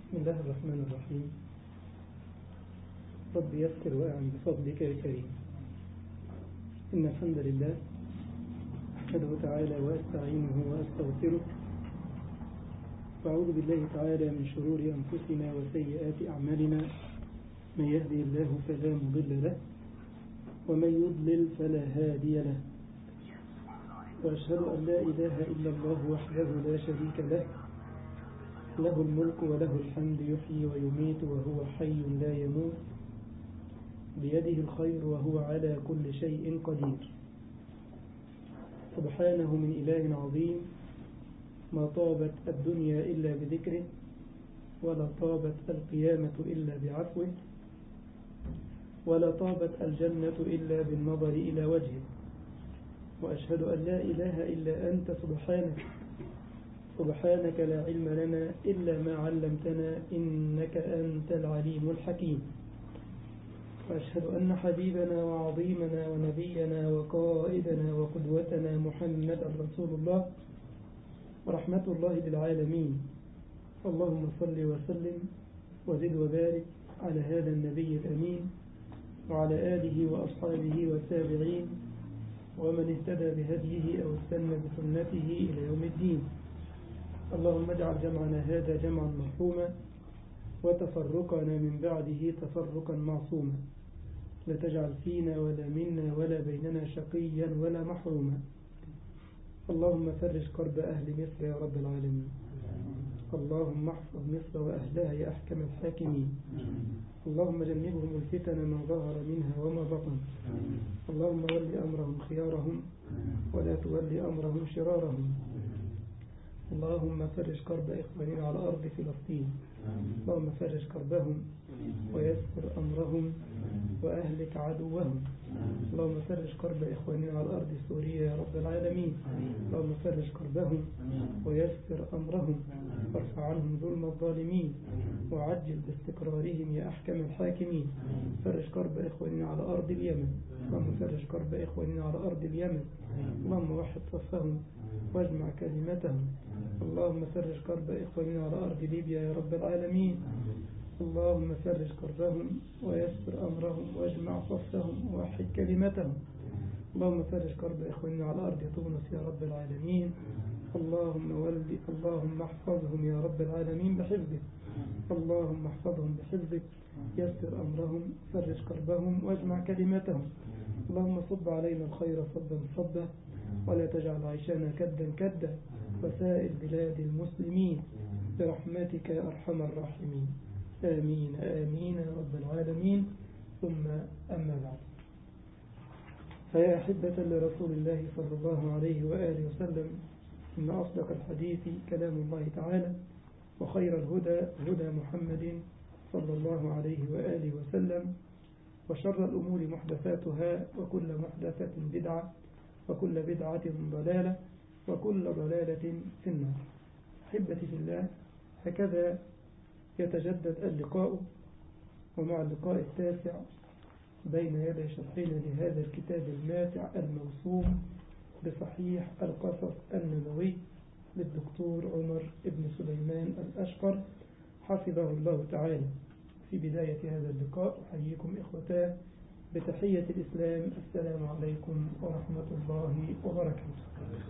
بسم الله الرحمن الرحيم رب يسر وأعن بفضلك يا كريم إن الحمد لله أحمده تعالى وأستعينه وأستغفره وأعوذ بالله تعالى من شرور أنفسنا وسيئات أعمالنا من يهدي الله فلا مضل له ومن يضلل فلا هادي له وأشهد أن لا إله إلا الله وحده لا شريك له له الملك وله الحمد يحيي ويميت وهو حي لا يموت بيده الخير وهو على كل شيء قدير سبحانه من إله عظيم ما طابت الدنيا إلا بذكره ولا طابت القيامة إلا بعفوه ولا طابت الجنة إلا بالنظر إلى وجهه وأشهد أن لا إله إلا أنت سبحانك سبحانك لا علم لنا إلا ما علمتنا إنك أنت العليم الحكيم وأشهد أن حبيبنا وعظيمنا ونبينا وقائدنا وقدوتنا محمد رسول الله ورحمة الله للعالمين اللهم صل وسلم وزد وبارك على هذا النبي الأمين وعلى آله وأصحابه والتابعين ومن اهتدى بهديه أو استنى بسنته إلى يوم الدين اللهم اجعل جمعنا هذا جمعا مرحوما وتفرقنا من بعده تفرقا معصوما لا تجعل فينا ولا منا ولا بيننا شقيا ولا محروما اللهم فرج كرب أهل مصر يا رب العالمين اللهم احفظ مصر وأهلها يا أحكم الحاكمين اللهم جنبهم الفتن ما ظهر منها وما بطن اللهم ول أمرهم خيارهم ولا تول أمرهم شرارهم اللهم فرج كرب إخواننا على أرض فلسطين اللهم فرج كربهم ويسر أمرهم وأهلك عدوهم اللهم فرج كرب إخواننا على أرض سوريا يا رب العالمين اللهم فرج كربهم ويسر أمرهم وارفع عنهم ظلم الظالمين وعجل باستقرارهم يا أحكم الحاكمين فرج كرب إخواننا على أرض اليمن اللهم فرج كرب إخواننا على أرض اليمن اللهم وحد صفهم واجمع كلمتهم اللهم فرج كرب إخواننا على أرض ليبيا يا رب العالمين اللهم فرج كربهم ويسر أمرهم واجمع صفهم ووحد كلمتهم اللهم فرج كرب إخواننا على أرض تونس يا رب العالمين اللهم ولي اللهم احفظهم يا رب العالمين بحفظك اللهم احفظهم بحفظك يسر أمرهم فرج كربهم واجمع كلمتهم اللهم صب علينا الخير صبا صبا ولا تجعل عيشنا كدا كدا وسائر بلاد المسلمين برحمتك يا أرحم الراحمين آمين آمين يا رب العالمين ثم أما بعد فيا أحبة لرسول الله صلى الله عليه وآله وسلم إن أصدق الحديث كلام الله تعالى وخير الهدى هدى محمد صلى الله عليه وآله وسلم وشر الأمور محدثاتها وكل محدثة بدعة وكل بدعة ضلالة وكل ضلالة في النار أحبتي في الله هكذا يتجدد اللقاء ومع اللقاء التاسع بين يدي شرحنا لهذا الكتاب الماتع الموسوم بصحيح القصص النبوي للدكتور عمر بن سليمان الأشقر حفظه الله تعالى في بداية هذا اللقاء أحييكم إخوتاه بتحية الإسلام السلام عليكم ورحمة الله وبركاته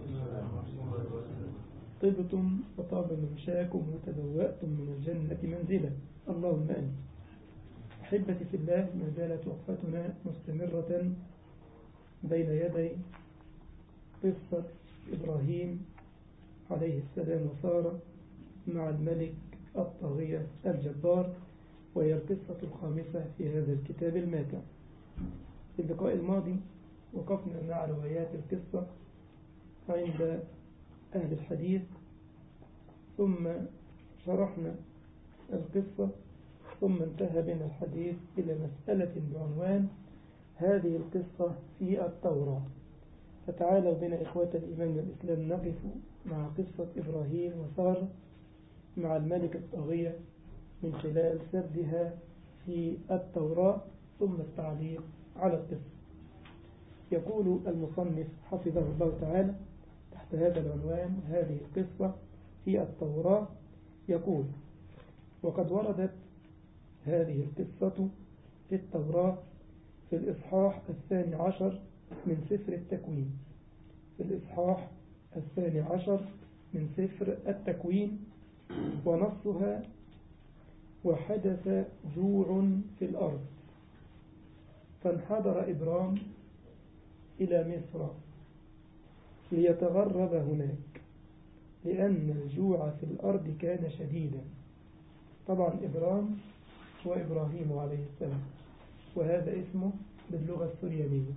طبتم وطاب ممشاكم وتبوأتم من الجنة منزلا اللهم أمين أحبتي في الله ما زالت وقفتنا مستمرة بين يدي قصة إبراهيم عليه السلام وسارة مع الملك الطاغية الجبار وهي القصة الخامسة في هذا الكتاب الماتع في اللقاء الماضي وقفنا مع روايات القصة عند أهل الحديث ثم شرحنا القصة ثم انتهى بنا الحديث إلى مسألة بعنوان هذه القصة في التوراة فتعالوا بنا إخوة الإيمان والإسلام نقف مع قصة إبراهيم وسارة مع الملك الطاغية من خلال سردها في التوراة ثم التعليق على القصة يقول المصنف حفظه الله تعالى تحت هذا العنوان هذه القصة في التوراة يقول وقد وردت هذه القصة في التوراة في الإصحاح الثاني عشر من سفر التكوين في الإصحاح الثاني عشر من سفر التكوين ونصها وحدث جوع في الأرض فانحدر إبرام إلى مصر ليتغرب هناك لأن الجوع في الأرض كان شديدا طبعا إبرام هو إبراهيم عليه السلام وهذا اسمه باللغة السريانية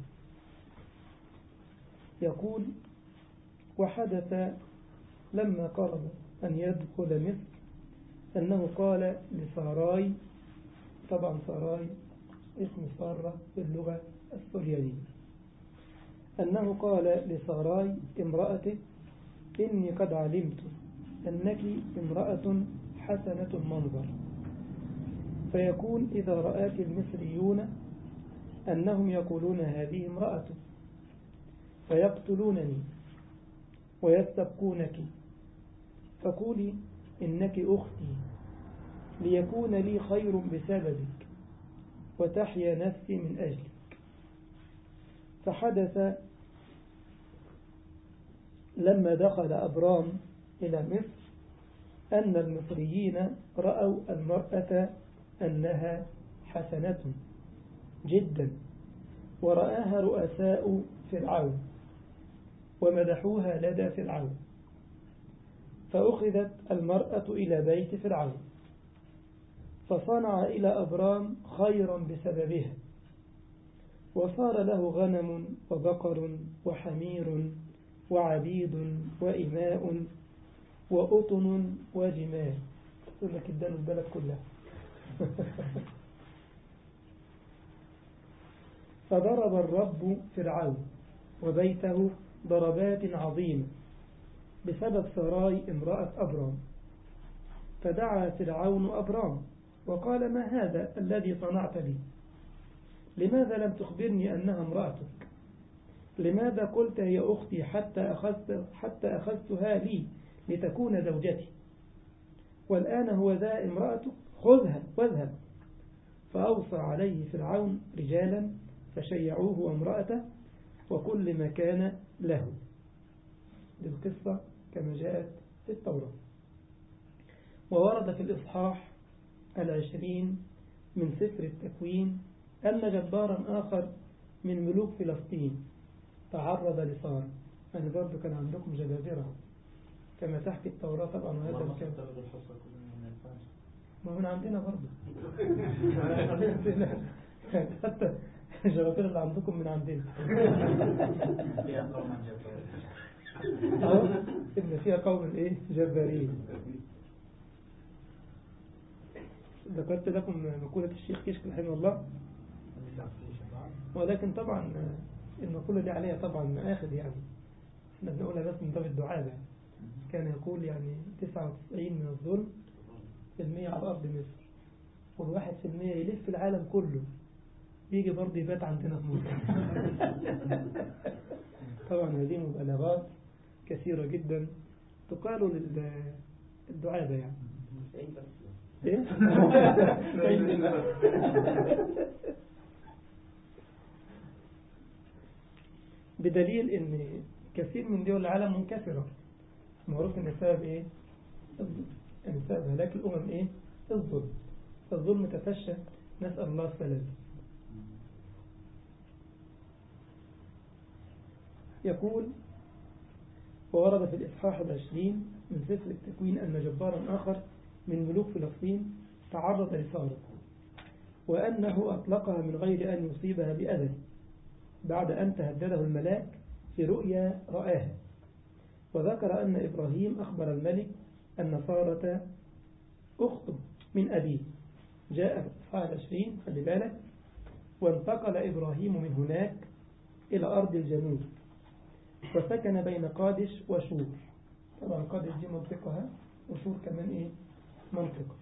يقول وحدث لما قرب أن يدخل مصر أنه قال لساراي طبعا ساراي اسم سارة باللغة السريانية أنه قال لساراي امرأته إني قد علمت أنك امرأة حسنة المنظر فيكون إذا رآك المصريون أنهم يقولون هذه امرأة فيقتلونني ويستبقونك فقولي إنك أختي ليكون لي خير بسببك وتحيا نفسي من أجلك فحدث لما دخل أبرام إلى مصر أن المصريين رأوا المرأة أنها حسنة جدا ورآها رؤساء فرعون ومدحوها لدى فرعون فأخذت المرأة إلى بيت فرعون فصنع إلى أبرام خيرا بسببها وصار له غنم وبقر وحمير وعبيد وإماء وأطن وجمال يقول لك الدان البلد كلها فضرب الرب فرعون وبيته ضربات عظيمة بسبب سراي امرأة أبرام فدعا فرعون أبرام وقال ما هذا الذي صنعت لي لماذا لم تخبرني أنها امرأتك لماذا قلت هي أختي حتى أخذت, حتى أخذتها لي لتكون زوجتي والآن هو ذا امرأتك خذها واذهب فأوصى عليه فرعون رجالا فشيعوه وامرأته وكل ما كان له دي القصة كما جاءت في التوراة وورد في الإصحاح العشرين من سفر التكوين أن جبارا آخر من ملوك فلسطين تعرض لصار يعني برضو كان عندكم جبابرة كما تحكي التوراة طبعا وهذا الكلام ما من عندنا برضو حتى الجبابرة اللي عندكم من عندنا أو إن فيها قوم الإيه جبارين ذكرت لكم مقولة الشيخ كشك رحمه الله ولكن طبعا المقولة دي عليها طبعا مآخذ يعني احنا بنقولها بس من باب الدعابة كان يقول يعني 99 من الظلم في المية على أرض مصر والواحد في المية يلف العالم كله بيجي برضه يبات عندنا في مصر طبعا هذه مبالغات كثيرة جدا تقال للدعابة يعني ايه؟ بدليل ان كثير من دول العالم منكسرة معروف ان السبب ايه ان سبب هلاك الامم ايه الظلم الظلم تفشى نسأل الله السلام يقول وورد في الإصحاح العشرين من سفر التكوين أن جبارا آخر من ملوك فلسطين تعرض لسارة وأنه أطلقها من غير أن يصيبها بأذى بعد أن تهدده الملاك في رؤيا رآها وذكر أن إبراهيم أخبر الملك أن سارة أخته من أبيه جاء في الإصحاح العشرين خلي بالك وانتقل إبراهيم من هناك إلى أرض الجنوب وسكن بين قادش وشور طبعا قادش دي منطقة وشور كمان إيه منطقة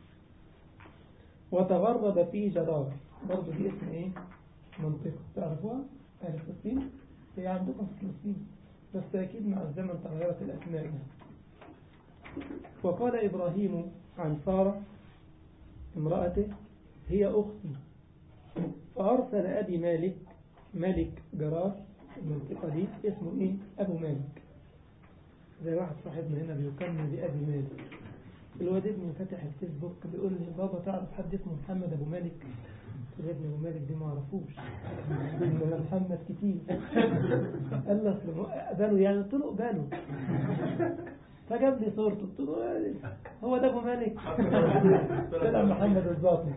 وتغرب في جرار برضو دي اسم إيه منطقة تعرفوها أهل فلسطين هي عندكم في فلسطين بس أكيد مع الزمن تغيرت الأسماء وقال إبراهيم عن سارة امرأته هي أختي فأرسل أبي مالك ملك جراس المنطقة دي اسمه إيه أبو مالك زي واحد صاحبنا هنا بيكمل بأبي مالك الواد ابني فتح الفيسبوك بيقول لي بابا تعرف حد اسمه محمد أبو مالك قلت له يا ابني أبو مالك دي ما اعرفوش إنما محمد كتير قال لي أصل قبله يعني قلت له قبله فجاب لي صورته قلت له هو ده ابو مالك طلع محمد الباطن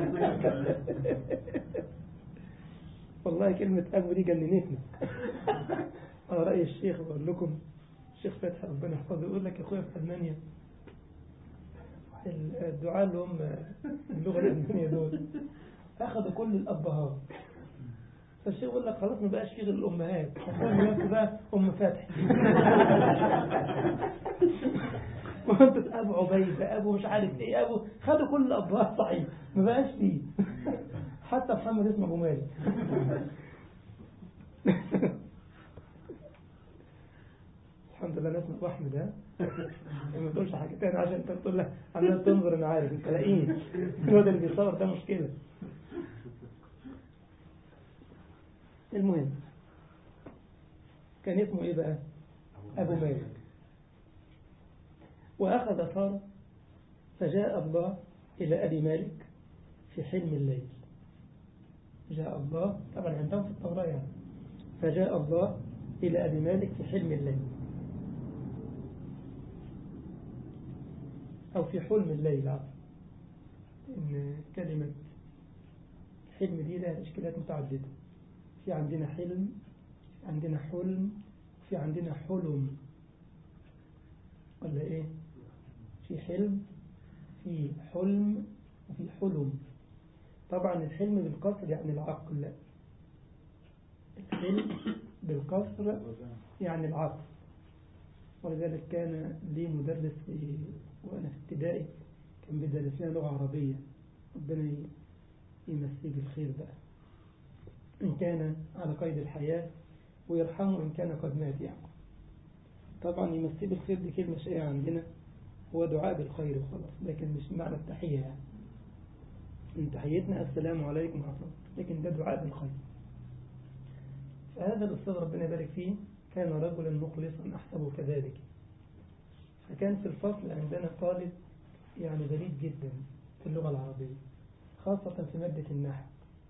والله كلمة أبو دي جننتني على رأي الشيخ بقول لكم الشيخ فتحي ربنا يحفظه يقول لك يا أخويا في ألمانيا الدعاء اللي هم اللغة الألمانية دول أخذوا كل الأبهات فالشيخ يقول لك خلاص ما بقاش فيه غير الأمهات هتقول بقى أم فتحي وانت ابو عبيده ابو مش عارف ايه ابو خدوا كل الابهات صحيح ما بقاش فيه حتى محمد اسمه ابو مالك الحمد لله نسمع ابو احمد ها ما تقولش حاجه تاني عشان انت بتقول له عمال تنظر انا عارف انت لاقيني الواد اللي بيصور ده مشكله المهم كان اسمه ايه بقى ابو مالك وأخذ صار فجاء الله إلى أبي مالك في حلم الليل جاء الله طبعا عندهم في التوراة يعني فجاء الله إلى أبي مالك في حلم الليل أو في حلم الليل عفوا إن كلمة حلم دي لها إشكالات متعددة في عندنا حلم في عندنا حلم في عندنا حلم ولا إيه في حلم في حلم وفي حلم طبعا الحلم بالكسر يعني العقل الحلم بالكسر يعني العقل ولذلك كان لي مدرس في وأنا في ابتدائي كان بيدرس لنا لغة عربية ربنا يمسيه بالخير بقى إن كان على قيد الحياة ويرحمه إن كان قد مات يعني طبعا يمسيه بالخير دي كلمة شائعة عندنا هو دعاء بالخير وخلاص لكن مش معنى التحية يعني من تحيتنا السلام عليكم ورحمة الله لكن ده دعاء بالخير فهذا الأستاذ ربنا يبارك فيه كان رجلا مخلصا أحسبه كذلك فكان في الفصل عندنا طالب يعني غريب جدا في اللغة العربية خاصة في مادة النحو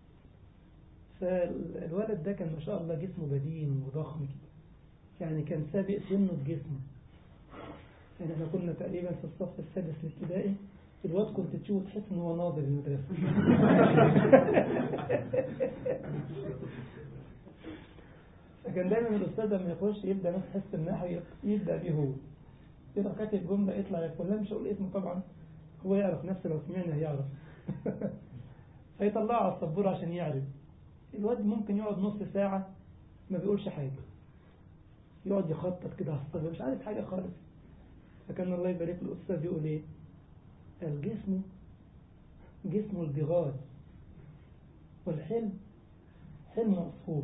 فالولد ده كان ما شاء الله جسمه بدين وضخم كده يعني كان سابق سنه بجسمه يعني احنا كنا تقريبا في الصف السادس الابتدائي الواد كنت تشوف تحس ان هو ناظر المدرسة فكان دايما الاستاذ لما يخش يبدا نفس حس النحو يبدا بيه هو يروح كاتب جمله يطلع يقول لا مش هقول اسمه طبعا هو يعرف نفسه لو سمعنا هيعرف فيطلعه على السبوره عشان يعرف الواد ممكن يقعد نص ساعه ما بيقولش حاجه يقعد يخطط كده على السبوره مش عارف حاجه خالص فكان الله يبارك له الأستاذ يقول إيه الجسم جسم البغال والحلم حلم عصفور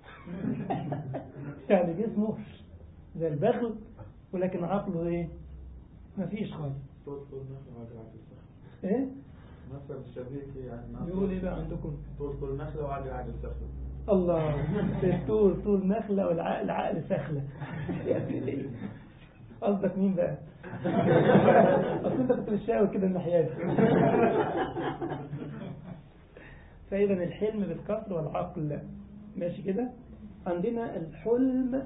يعني جسمه زي البغل ولكن عقله إيه مفيش خالص إيه مثل الشبيه يعني بيقول إيه بقى عندكم طول طول نخلة وعقل عقل سخلة الله الطول طول نخلة والعقل عقل سخلة قصدك مين بقى اصل انت كنت بتشاور كده الناحيه دي فاذا الحلم بالكسر والعقل ماشي كده عندنا الحلم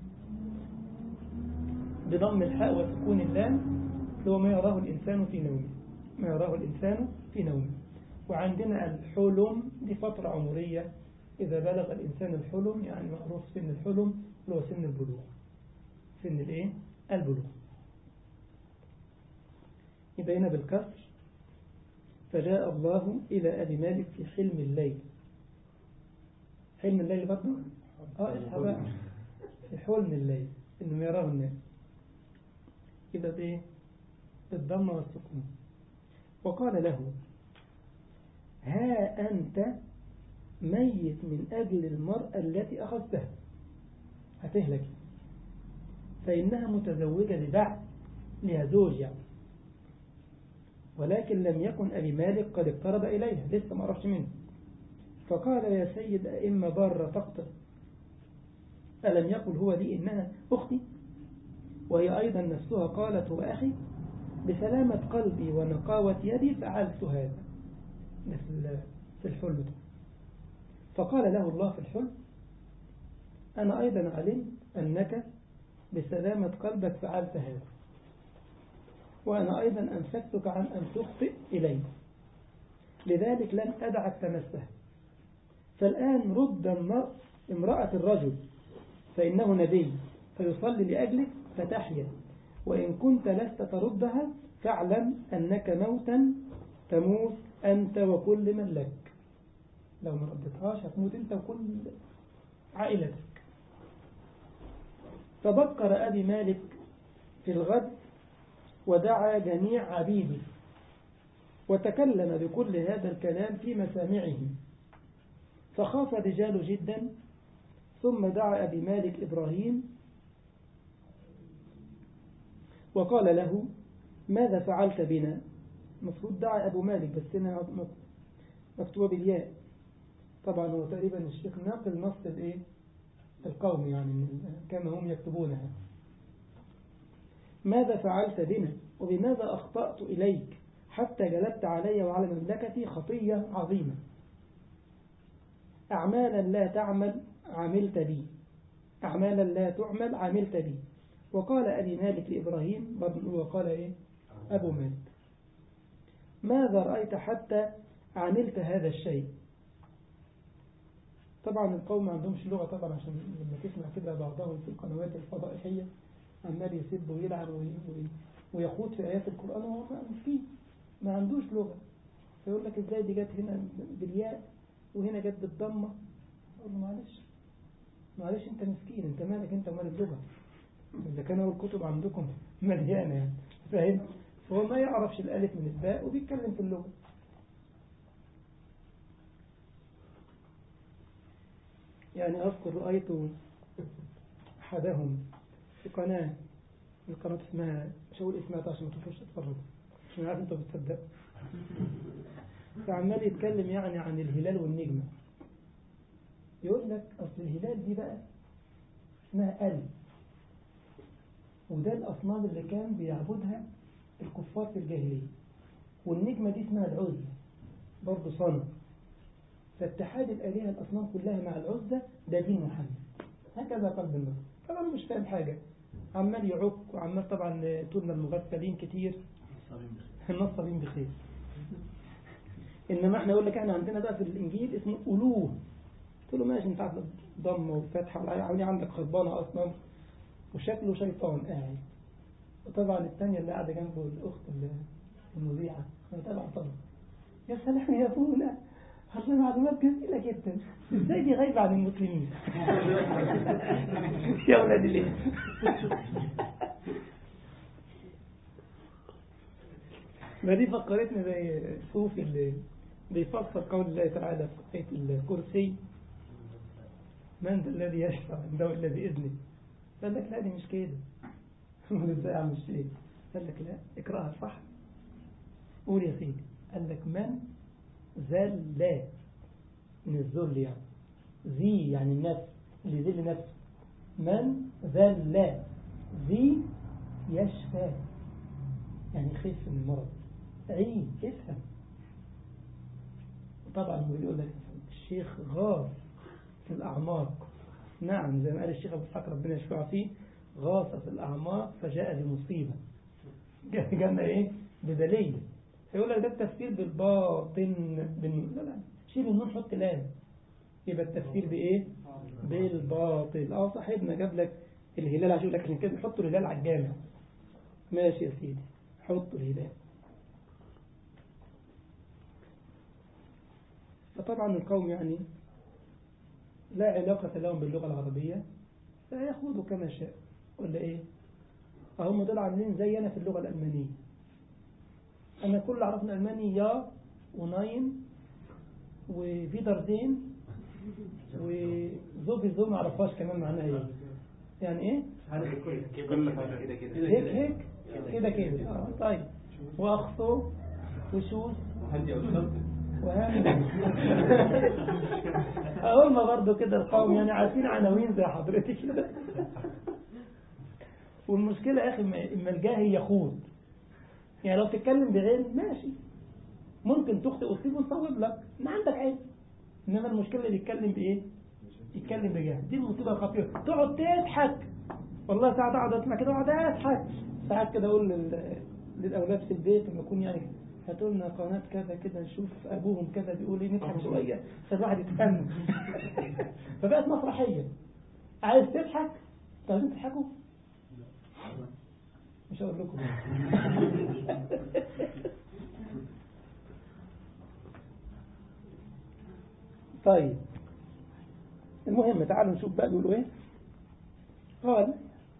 بضم الحاء وسكون اللام اللي هو ما يراه الانسان في نومه ما يراه الانسان في نومه وعندنا الحلم دي فتره عمريه اذا بلغ الانسان الحلم يعني معروف سن الحلم اللي هو سن البلوغ سن الايه البلوغ يبقى هنا بالكسر فجاء الله إلى أبي مالك في حلم الليل حلم الليل برضه اه اصحى بقى في حلم الليل انه يراه الناس يبقى بايه بالضم والسكون وقال له ها أنت ميت من أجل المرأة التي أخذتها هتهلك فإنها متزوجة لبعض لها زوج يعني ولكن لم يكن أبي مالك قد اقترب إليها لسه ما عرفش منه فقال يا سيد أئمة بارة تقتل ألم يقل هو لي إنها أختي وهي أيضا نفسها قالت هو أخي بسلامة قلبي ونقاوة يدي فعلت هذا مثل في الحلم فقال له الله في الحلم أنا أيضا علمت أنك بسلامة قلبك فعلت هذا وأنا أيضا أمسكتك عن أن تخطئ إلي لذلك لن أدعك تمسها فالآن رد امرأة الرجل فإنه نبي فيصلي لأجلك فتحيا وإن كنت لست تردها فاعلم أنك موتا تموت أنت وكل من لك لو ما ردتهاش هتموت أنت وكل عائلتك فبكر أبي مالك في الغد ودعا جميع عبيده وتكلم بكل هذا الكلام في مسامعهم فخاف الرجال جدا ثم دعا أبي مالك إبراهيم وقال له ماذا فعلت بنا المفروض دعا أبو مالك بس هنا مكتوبة بالياء طبعا هو تقريبا الشيخ ناقل نص الايه القوم يعني كما هم يكتبونها ماذا فعلت بنا وبماذا أخطأت إليك حتى جلبت علي وعلى مملكتي خطية عظيمة أعمالا لا تعمل عملت بي أعمالا لا تعمل عملت بي وقال أبي مالك لإبراهيم وقال إيه أبو مالك ماذا رأيت حتى عملت هذا الشيء طبعا القوم ما عندهمش لغة طبعا عشان لما تسمع كده بعضهم في القنوات الفضائحية عمال يسب ويلعن ويخوض في آيات القرآن وهو مسكين ما عندوش لغة فيقول لك ازاي دي جت هنا بالياء وهنا جت بالضمة أقول له معلش معلش انت مسكين انت مالك انت ومال اللغة إذا كانوا الكتب عندكم مليانة يعني فاهم فهو ما يعرفش الألف من الباء وبيتكلم في اللغة يعني أذكر رأيت أحدهم في قناة القناة اسمها مش هقول اسمها عشان ما تخش تتفرج عشان عارف انت بتصدق فعمال يتكلم يعني عن الهلال والنجمة يقول لك أصل الهلال دي بقى اسمها ألف وده الأصنام اللي كان بيعبدها الكفار في الجاهلية والنجمة دي اسمها العزة برضه صنم فاتحاد الآلهة الأصنام كلها مع العزة ده دين محمد هكذا قلب النصر طبعا مش فاهم حاجة عمال يعك وعمال طبعا طولنا المغفلين كتير النصابين بخير إنما احنا يقول لك احنا عندنا بقى في الإنجيل اسمه ألوه قلت له ماشي انت عندك ضمة وفتحة وعلي عندك خربانة أصلا وشكله شيطان قاعد وطبعا الثانية اللي قاعدة جنبه الأخت المذيعة متابعة طبعا يا سلام يا فولا والله معلومات جميلة جدا ازاي دي غايبة عن المسلمين يا ولاد ليه ما دي فكرتني زي صوفي اللي بيفسر قول الله تعالى في آية الكرسي من ذا الذي يشفع عنده إلا بإذنه قال لك لا دي مش كده ازاي اعمل شيء قال لك لا اقراها صح قول يا سيدي قال لك من ذل من الذل يعني ذي يعني النفس اللي ذل نفسه من ذل ذي يشفى يعني خف من المرض عين افهم طبعا هو يقول لك الشيخ غار في الأعماق نعم زي ما قال الشيخ أبو إسحاق ربنا يشفع فيه غاص في الأعماق فجاء بمصيبة جاء إيه بدليل فيقول لك ده التفسير بالباطن بالنون لا لا شيل النون حط لام يبقى التفسير بإيه بالباطل اه صاحبنا جاب لك الهلال عشان لك عشان كده حطوا الهلال على الجامع ماشي يا سيدي حطوا الهلال فطبعا القوم يعني لا علاقة لهم باللغة العربية فيخوضوا كما شاء ولا ايه هم دول عاملين زينا في اللغة الألمانية أنا كل عرفنا ألماني يا وناين وفيدرزين وزوبي زو ما عرفهاش كمان معناها ايه يعني ايه كده كده هيك هيك كده كده اه طيب واخصو وشوز هدي او شرط وهامل هم برضه كده القوم يعني عارفين عناوين زي حضرتك كده والمشكلة يا أخي ما- إما الجاهل يخوض يعني لو تتكلم بعلم ماشي ممكن تخطئ وتصيب ونصوب لك ما عندك علم إنما المشكلة اللي بيتكلم بإيه؟ يتكلم بجهل دي المصيبة الخطيرة تقعد تضحك والله ساعات أقعد أسمع كده أقعد أضحك ساعات كده أقول لل- للأولاد في البيت لما يكون يعني هاتوا لنا قناة كذا كده نشوف أبوهم كذا بيقول إيه نضحك شوية عشان الواحد يتفهم فبقت مسرحية عايز تضحك طب انتوا تضحكوا مش هقول لكم طيب المهم تعالوا نشوف بقى بيقولوا ايه قال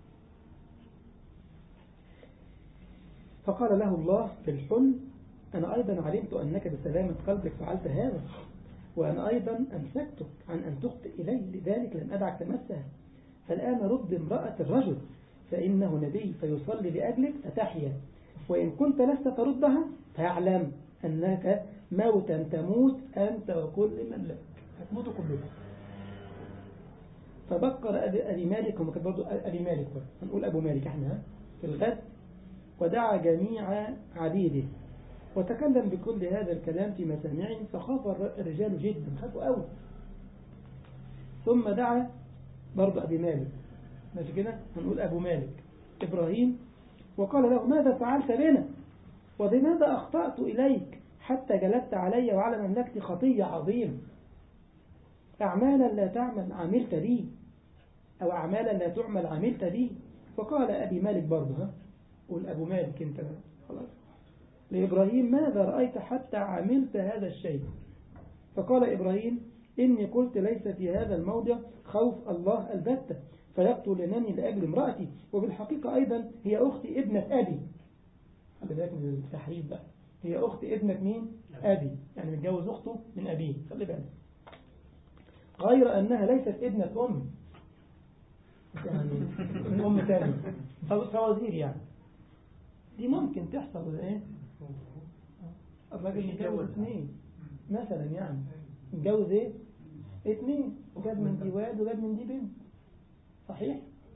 فقال له الله في الحلم أنا أيضا علمت أنك بسلامة قلبك فعلت هذا وأنا أيضا أمسكتك عن أن تخطئ إلي لذلك لن أدعك تمسها فالآن رد امرأة الرجل فإنه نبي فيصلي لأجلك فتحيا وإن كنت لست تردها فاعلم أنك موتا تموت أنت وكل من لك هتموتوا كلكم فبكر أبي, أبي مالك هم كان برضه أبي مالك برضه. هنقول أبو مالك احنا ها؟ في الغد ودعا جميع عبيده وتكلم بكل هذا الكلام في مسامعهم فخاف الرجال جدا خافوا قوي ثم دعا برضه أبي مالك ماشي كده هنقول أبو مالك إبراهيم وقال له ماذا فعلت بنا وبماذا أخطأت إليك حتى جلدت علي وعلى مملكتي خطية عظيمة أعمالا لا تعمل عملت بي أو أعمالا لا تعمل عملت بي فقال أبي مالك برضه ها قول أبو مالك أنت خلاص لإبراهيم ماذا رأيت حتى عملت هذا الشيء فقال إبراهيم إني قلت ليس في هذا الموضع خوف الله البتة فيقتلنني لأجل امرأتي وبالحقيقة أيضا هي أختي ابنة أبي خلي بالك من التحريف بقى هي أختي ابنة مين؟ أبي يعني متجوز أخته من أبيه خلي بالك غير أنها ليست ابنة أم يعني من أم تاني فوزير يعني دي ممكن تحصل ولا إيه؟ الراجل متجوز اثنين مثلا يعني متجوز ايه اثنين وجاب من دي واد وجاب من دي بنت صحيح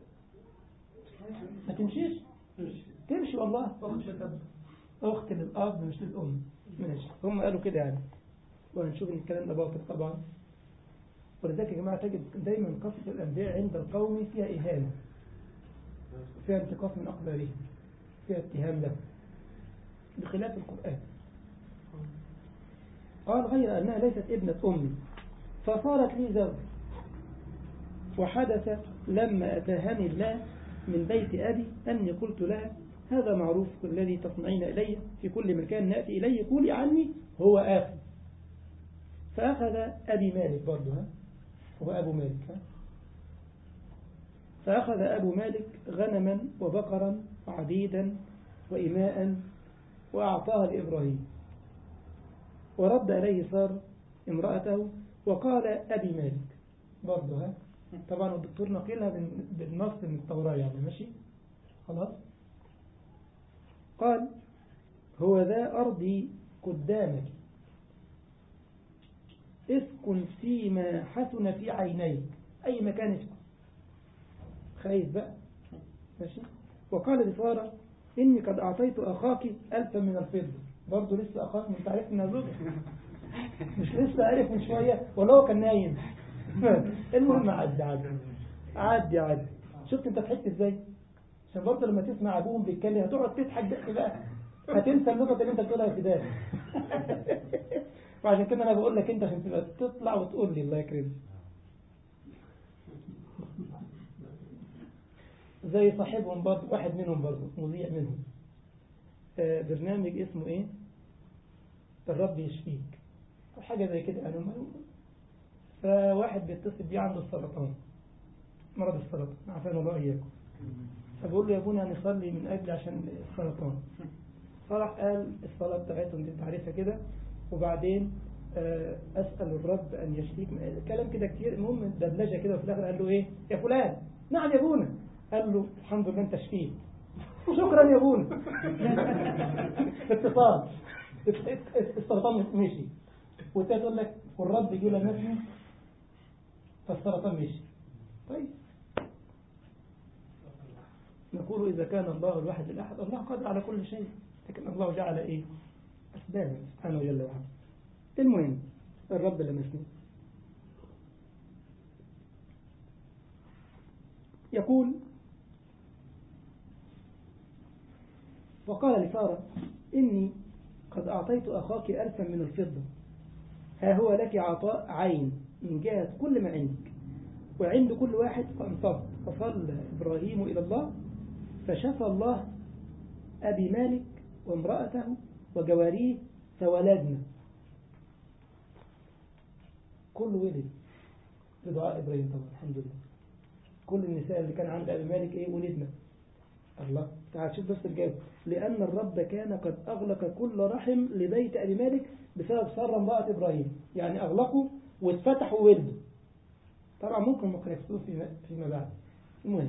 ما تمشيش تمشي والله اخت للاب مش للام ماشي هم قالوا كده يعني وهنشوف ان الكلام ده باطل طبعا ولذلك يا جماعه تجد دايما قصص الانبياء عند القوم فيها اهانه فيها انتقاص من اقدارهم فيها اتهام له بخلاف القران قال غير أنها ليست ابنة أمي فصارت لي زوج وحدث لما أتاهني الله من بيت أبي أني قلت لها هذا معروف الذي تصنعين إلي في كل مكان نأتي إليه قولي عني هو آخر فأخذ أبي مالك برضه ها هو أبو مالك ها فأخذ أبو مالك غنما وبقرا وعبيدا وإماء وأعطاها لإبراهيم ورد عليه صار امرأته وقال أبي مالك برضه ها طبعا الدكتور نقلها بالنص من التوراة يعني ماشي خلاص قال هو ذا أرضي قدامك اسكن فيما حسن في عينيك أي مكان اسكن خايف بقى ماشي وقال لسارة إني قد أعطيت أخاك ألفا من الفضة برضه لسه أخاك من تعرف إنها زوجة مش لسه عارف من شوية ولا هو كان نايم المهم عدي عدي عدي عدي شفت انت ضحكت ازاي عشان برضه لما تسمع ابوهم بيتكلم هتقعد تضحك ضحك بقى هتنسى النقط اللي انت بتقولها في ده وعشان كده انا بقول لك انت عشان تبقى تطلع وتقول لي الله يكرمك زي صاحبهم برضه واحد منهم برضه مذيع منهم آه برنامج اسمه ايه الرب يشفيك حاجة زي كده يعني فواحد بيتصل بيه عنده السرطان مرض السرطان عافانا الله إياكم فبقول له يا ابونا نصلي من أجل عشان السرطان فراح قال الصلاة بتاعتهم دي تعرفها كده وبعدين أسأل الرب أن يشفيك كلام كده كتير المهم دبلجة كده وفي الآخر قال له إيه يا فلان نعم يا ابونا قال له الحمد لله أنت شفيت شكرا يا ابونا اتصال السرطان مشي والتاني تقول لك والرب جه لمسني فالسرطان مشي طيب نقول إذا كان الله الواحد الأحد الله قادر على كل شيء لكن الله جعل إيه أسبابا سبحانه جل وعلا المهم الرب لمسني يقول وقال لسارة إني قد أعطيت أخاك ألفا من الفضة ها هو لك عطاء عين من جهة كل ما عندك وعند كل واحد فانصب فصلى إبراهيم إلى الله فشفى الله أبي مالك وامرأته وجواريه فولدنا كل ولد بدعاء إبراهيم طبعا الحمد لله كل النساء اللي كان عند أبي مالك إيه ولدنا الله تعال شوف بس الجواب لأن الرب كان قد أغلق كل رحم لبيت أبي مالك بسبب سر امرأة إبراهيم يعني أغلقوا واتفتحوا ولده طبعا ممكن ممكن يكسبوه فيما, فيما بعد المهم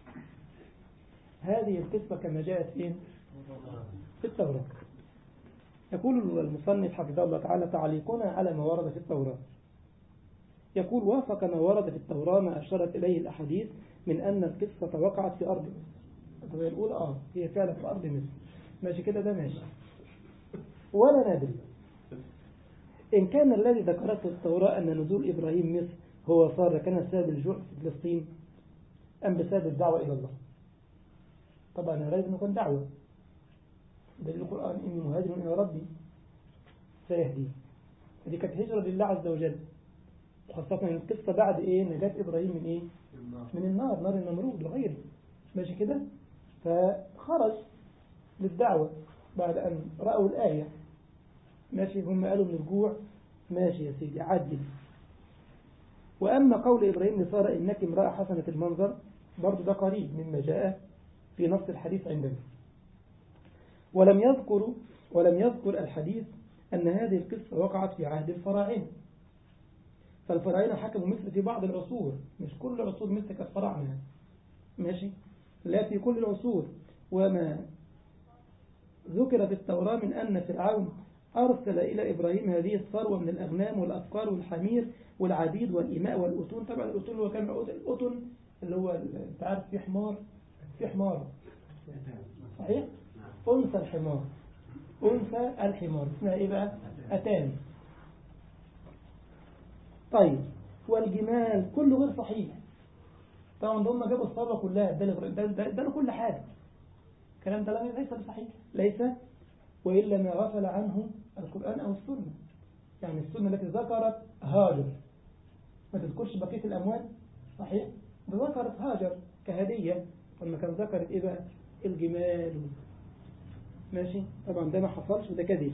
هذه القصة كما جاءت فين في التوراة يقول المصنف حفظه الله تعالى تعليقنا على ما ورد في التوراة يقول وافق ما ورد في التوراة ما أشارت إليه الأحاديث من أن القصة وقعت في أرض مصر طب يقول آه هي فعلا في أرض مصر ماشي كده ده ماشي ولا ندري إن كان الذي ذكرته التوراة أن نزول إبراهيم مصر هو صار كان سبب الجوع في فلسطين أم بسبب الدعوة إلى الله طبعا أنا لازم يكون دعوة دليل القرآن إني مهاجر إلى ربي سيهدي هذه كانت هجرة لله عز وجل خاصة من القصة بعد إيه نجاة إبراهيم من إيه من النار نار النمرود وغيره ماشي كده فخرج للدعوة بعد أن رأوا الآية ماشي هم قالوا من الجوع ماشي يا سيدي عدل وأما قول إبراهيم لسارة إنك امرأة حسنة المنظر برضو ده قريب مما جاء في نص الحديث عندنا ولم يذكر ولم يذكر الحديث أن هذه القصة وقعت في عهد الفراعنة فالفراعنة حكموا مصر في بعض العصور مش كل عصور مصر كانت فراعنة ماشي لا في كل العصور وما ذكر في التوراة من أن فرعون أرسل إلى إبراهيم هذه الثروة من الأغنام والأبقار والحمير والعبيد والإماء والأتون طبعا الأتون هو كان الأتون اللي هو أنت عارف في حمار في حمار صحيح؟ أنثى الحمار أنثى الحمار اسمها إيه بقى؟ أتان طيب والجمال كله غير صحيح طبعا هم جابوا الثروة كلها ده كل حاجة الكلام ده ليس بصحيح ليس وإلا ما غفل عنه القرآن أو السنة يعني السنة التي ذكرت هاجر ما تذكرش بقية الأموال صحيح ذكرت هاجر كهدية لما كان ذكرت إيه بقى الجمال ماشي طبعا ده ما حصلش وده كذب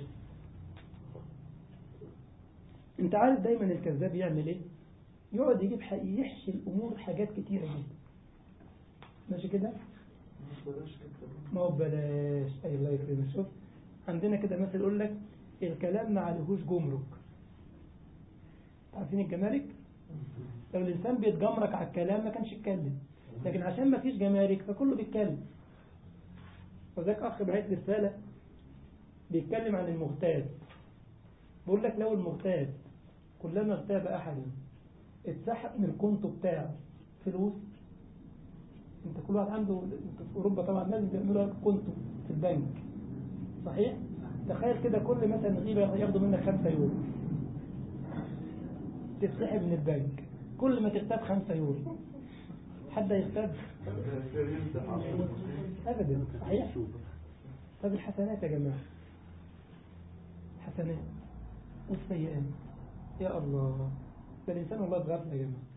انت عارف دايما الكذاب يعمل ايه يقعد يجيب يحشي الامور حاجات كتيرة جدا ماشي كده ما هو بلاش اي الله يكرمك شوف عندنا كده مثل يقول لك الكلام ما عليهوش جمرك عارفين الجمارك لو الانسان بيتجمرك على الكلام ما كانش يتكلم لكن عشان ما فيش جمارك فكله بيتكلم وذاك اخ بعت لي رساله بيتكلم عن المغتاب بيقول لك لو المغتاب كلما اغتاب احدا اتسحب من الكونتو بتاعه فلوس انت كل واحد عنده انت في اوروبا طبعا لازم بيعملوا لك كونتو في البنك صحيح تخيل كده كل مثلا غيبه ياخدوا منك 5 يورو تتسحب من البنك كل ما تغتاب 5 يورو حد يغتاب ابدا صحيح طب الحسنات يا جماعه الحسنات والسيئات يا الله ده الإنسان والله بغفلة يا جماعة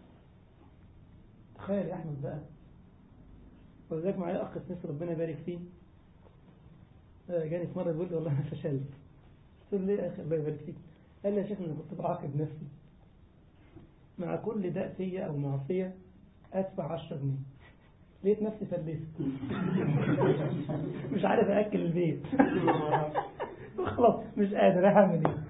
تخيل يا أحمد بقى وذلك معايا أخ في مصر ربنا يبارك فيه جاني في مرة بيقول لي والله أنا فشلت قلت له ليه يا أخي الله يبارك فيك قال لي يا شيخ أنا كنت بعاقب نفسي مع كل داء فيا أو معصية أدفع 10 جنيه لقيت نفسي فلست مش عارف أأكل البيت خلاص مش قادر أعمل إيه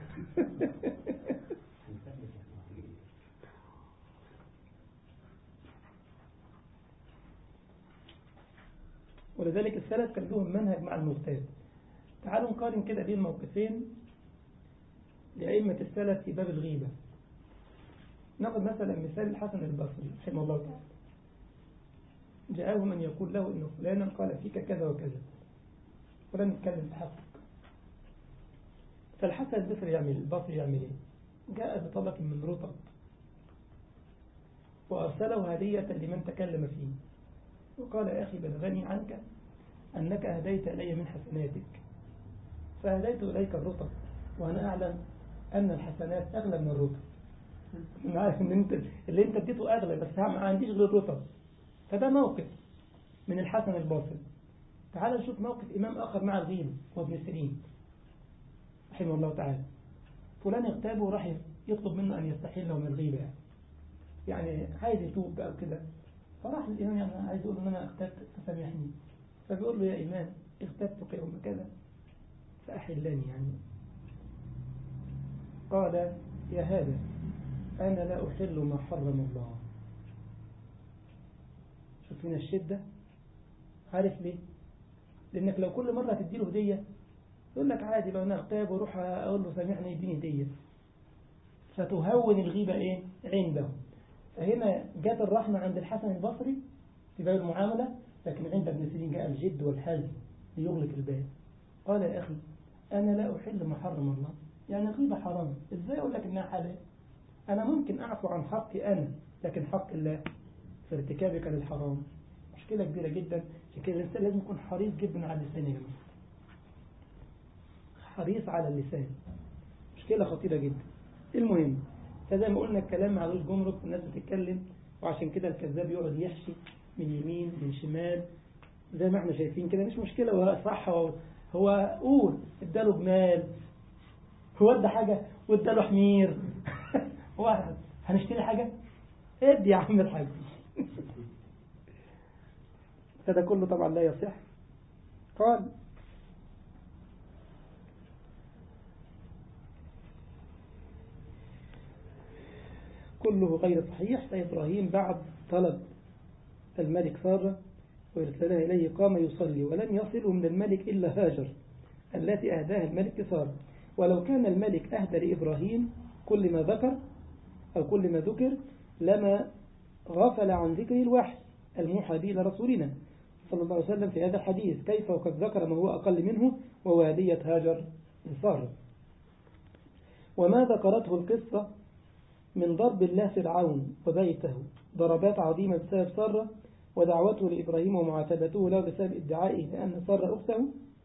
ولذلك السلف كان لهم منهج مع المغتاب تعالوا نقارن كده بين موقفين لأئمة السلف في باب الغيبة ناخذ مثلا مثال الحسن البصري رحمه الله تعالى جاءه من يقول له إن فلانا قال فيك كذا وكذا ولم يتكلم بحقك فالحسن البصري يعمل البصري يعمل ايه جاء بطبق من رطب وأرسله هدية لمن تكلم فيه وقال يا أخي بلغني عنك أنك أهديت إلي من حسناتك فهديت إليك الرطب وأنا أعلم أن الحسنات أغلى من الرطب أنا عارف أن أنت اللي أنت اديته أغلى بس ما عنديش غير الرطب فده موقف من الحسن الباطل تعال نشوف موقف إمام آخر مع الغيب وابن سيرين رحمه الله تعالى فلان اغتابه وراح يطلب منه أن يستحل له من الغيبة يعني. يعني عايز يتوب بقى وكده فراح للإمام يعني عايز يقول له إن أنا اغتبت فسامحني فبيقول له يا إمام اغتبتك يوم كذا فأحلني يعني قال يا هذا أنا لا أحل ما حرم الله شوف من الشدة عارف ليه لأنك لو كل مرة تديله هدية يقول لك عادي لو أنا اغتاب وروح أقول له سامحني يديني هدية فتهون الغيبة إيه عنده فهنا جاءت الرحمة عند الحسن البصري في باب المعاملة لكن عند ابن سيرين جاء الجد والحزم ليغلق الباب قال يا أخي أنا لا أحل ما حرم الله يعني الغيبة حرام إزاي أقول لك إنها حلال أنا ممكن أعفو عن حقي أنا لكن حق الله في ارتكابك للحرام مشكلة كبيرة جدا عشان كده الإنسان لازم يكون حريص جدا على اللسان يا جماعة حريص على اللسان مشكلة خطيرة جدا المهم فزي ما قلنا الكلام معلوش جمرك والناس بتتكلم وعشان كده الكذاب يقعد يحشي من يمين من شمال زي ما احنا شايفين كده مش مشكلة هو صح هو, هو قول اداله جمال هو ادى حاجة واداله حمير هو هنشتري حاجة ادي يا عم الحاج هذا كله طبعا لا يصح قال كله غير صحيح فإبراهيم بعد طلب الملك سارة وإرسلها إليه قام يصلي ولم يصل من الملك إلا هاجر التي أهداها الملك سارة ولو كان الملك أهدى لإبراهيم كل ما ذكر أو كل ما ذكر لما غفل عن ذكر الوحي الموحى به لرسولنا صلى الله عليه وسلم في هذا الحديث كيف وقد ذكر ما هو أقل منه وهو هدية هاجر لسارة وما ذكرته القصة من ضرب الله فرعون وبيته ضربات عظيمة بسبب سارة ودعوته لإبراهيم ومعاتبته له بسبب ادعائه بأن سارة أخته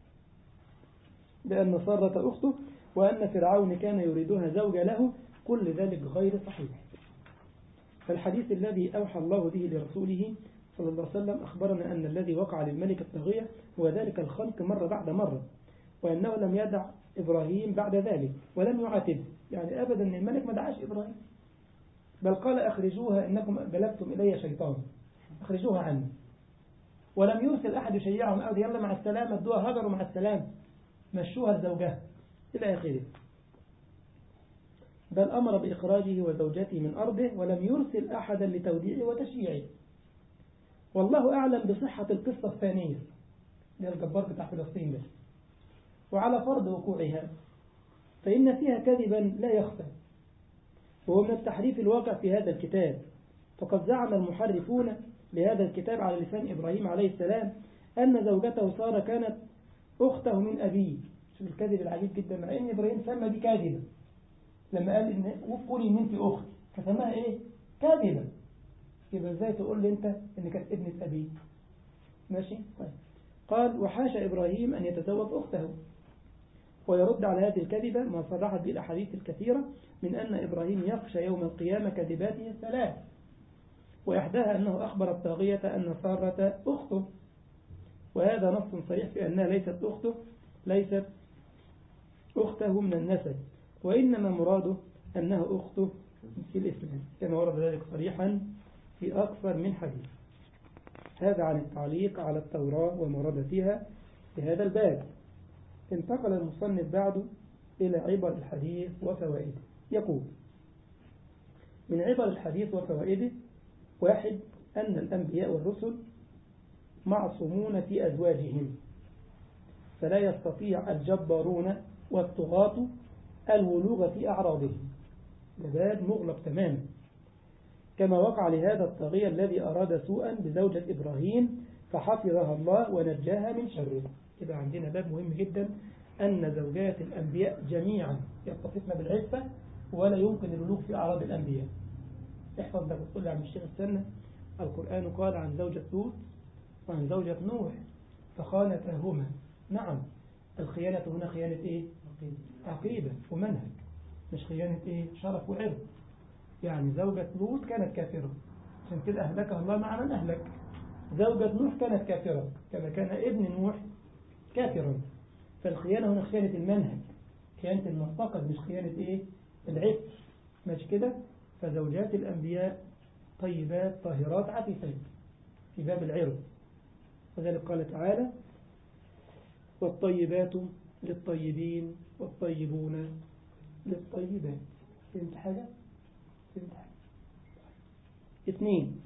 بأن سارة أخته وأن فرعون كان يريدها زوجة له كل ذلك غير صحيح فالحديث الذي أوحى الله به لرسوله صلى الله عليه وسلم أخبرنا أن الذي وقع للملك الطاغية هو ذلك الخلق مرة بعد مرة وأنه لم يدع إبراهيم بعد ذلك ولم يعاتبه يعني أبدا أن الملك ما دعاش إبراهيم بل قال أخرجوها إنكم جلبتم إلي شيطان أخرجوها عني ولم يرسل أحد يشيعهم أبدا يلا مع السلامة ادوها هجروا مع السلام مشوها لزوجها إلى آخره بل أمر بإخراجه وزوجته من أرضه ولم يرسل أحدا لتوديعه وتشييعه والله أعلم بصحة القصة الثانية اللي الجبار بتاع فلسطين ده وعلى فرض وقوعها فإن فيها كذبا لا يخفى وهو من التحريف الواقع في هذا الكتاب فقد زعم المحرفون لهذا الكتاب على لسان إبراهيم عليه السلام أن زوجته سارة كانت أخته من أبيه شوف الكذب العجيب جدا مع أن إبراهيم سمى دي كاذبة لما قال إن قولي إن أنت أخت فسماها إيه؟ كاذبة يبقى إزاي تقول لي أنت إن كانت ابنة أبيه ماشي؟ طيب قال وحاش إبراهيم أن يتزوج أخته ويرد على هذه الكذبة ما صرحت به الأحاديث الكثيرة من أن إبراهيم يخشى يوم القيامة كذباته الثلاث وإحداها أنه أخبر الطاغية أن سارة أخته وهذا نص صريح في أنها ليست أخته ليست أخته من النسب وإنما مراده أنها أخته في الإسلام كما ورد ذلك صريحا في أكثر من حديث هذا عن التعليق على التوراة ومرادتها في هذا الباب انتقل المصنف بعده إلى عبر الحديث وفوائده يقول من عبر الحديث وفوائده واحد أن الأنبياء والرسل معصومون في أزواجهم فلا يستطيع الجبارون والطغاة الولوغ في أعراضهم ده باب مغلق تماما كما وقع لهذا الطاغية الذي أراد سوءا بزوجة إبراهيم فحفظها الله ونجاها من شره يبقى عندنا باب مهم جدا أن زوجات الأنبياء جميعا يتصفن بالعفة ولا يمكن الولوغ في أعراض الأنبياء احفظ لك وتقول لي عن الشيخ السنة القرآن قال عن زوجة لوط وعن زوجة نوح فخانتاهما نعم الخيانة هنا خيانة ايه عقيدة ومنهج مش خيانة ايه شرف وعرض يعني زوجة لوط كانت كافرة عشان كده أهلكها الله مع من أهلك زوجة نوح كانت كافرة كما كان ابن نوح كافرا فالخيانة هنا خيانة المنهج خيانة المعتقد مش خيانة ايه العفة مش كده فزوجات الأنبياء طيبات طاهرات عفيفات في باب العرض وذلك قال تعالى والطيبات للطيبين والطيبون للطيبات فهمت حاجة؟ فهمت حاجة اثنين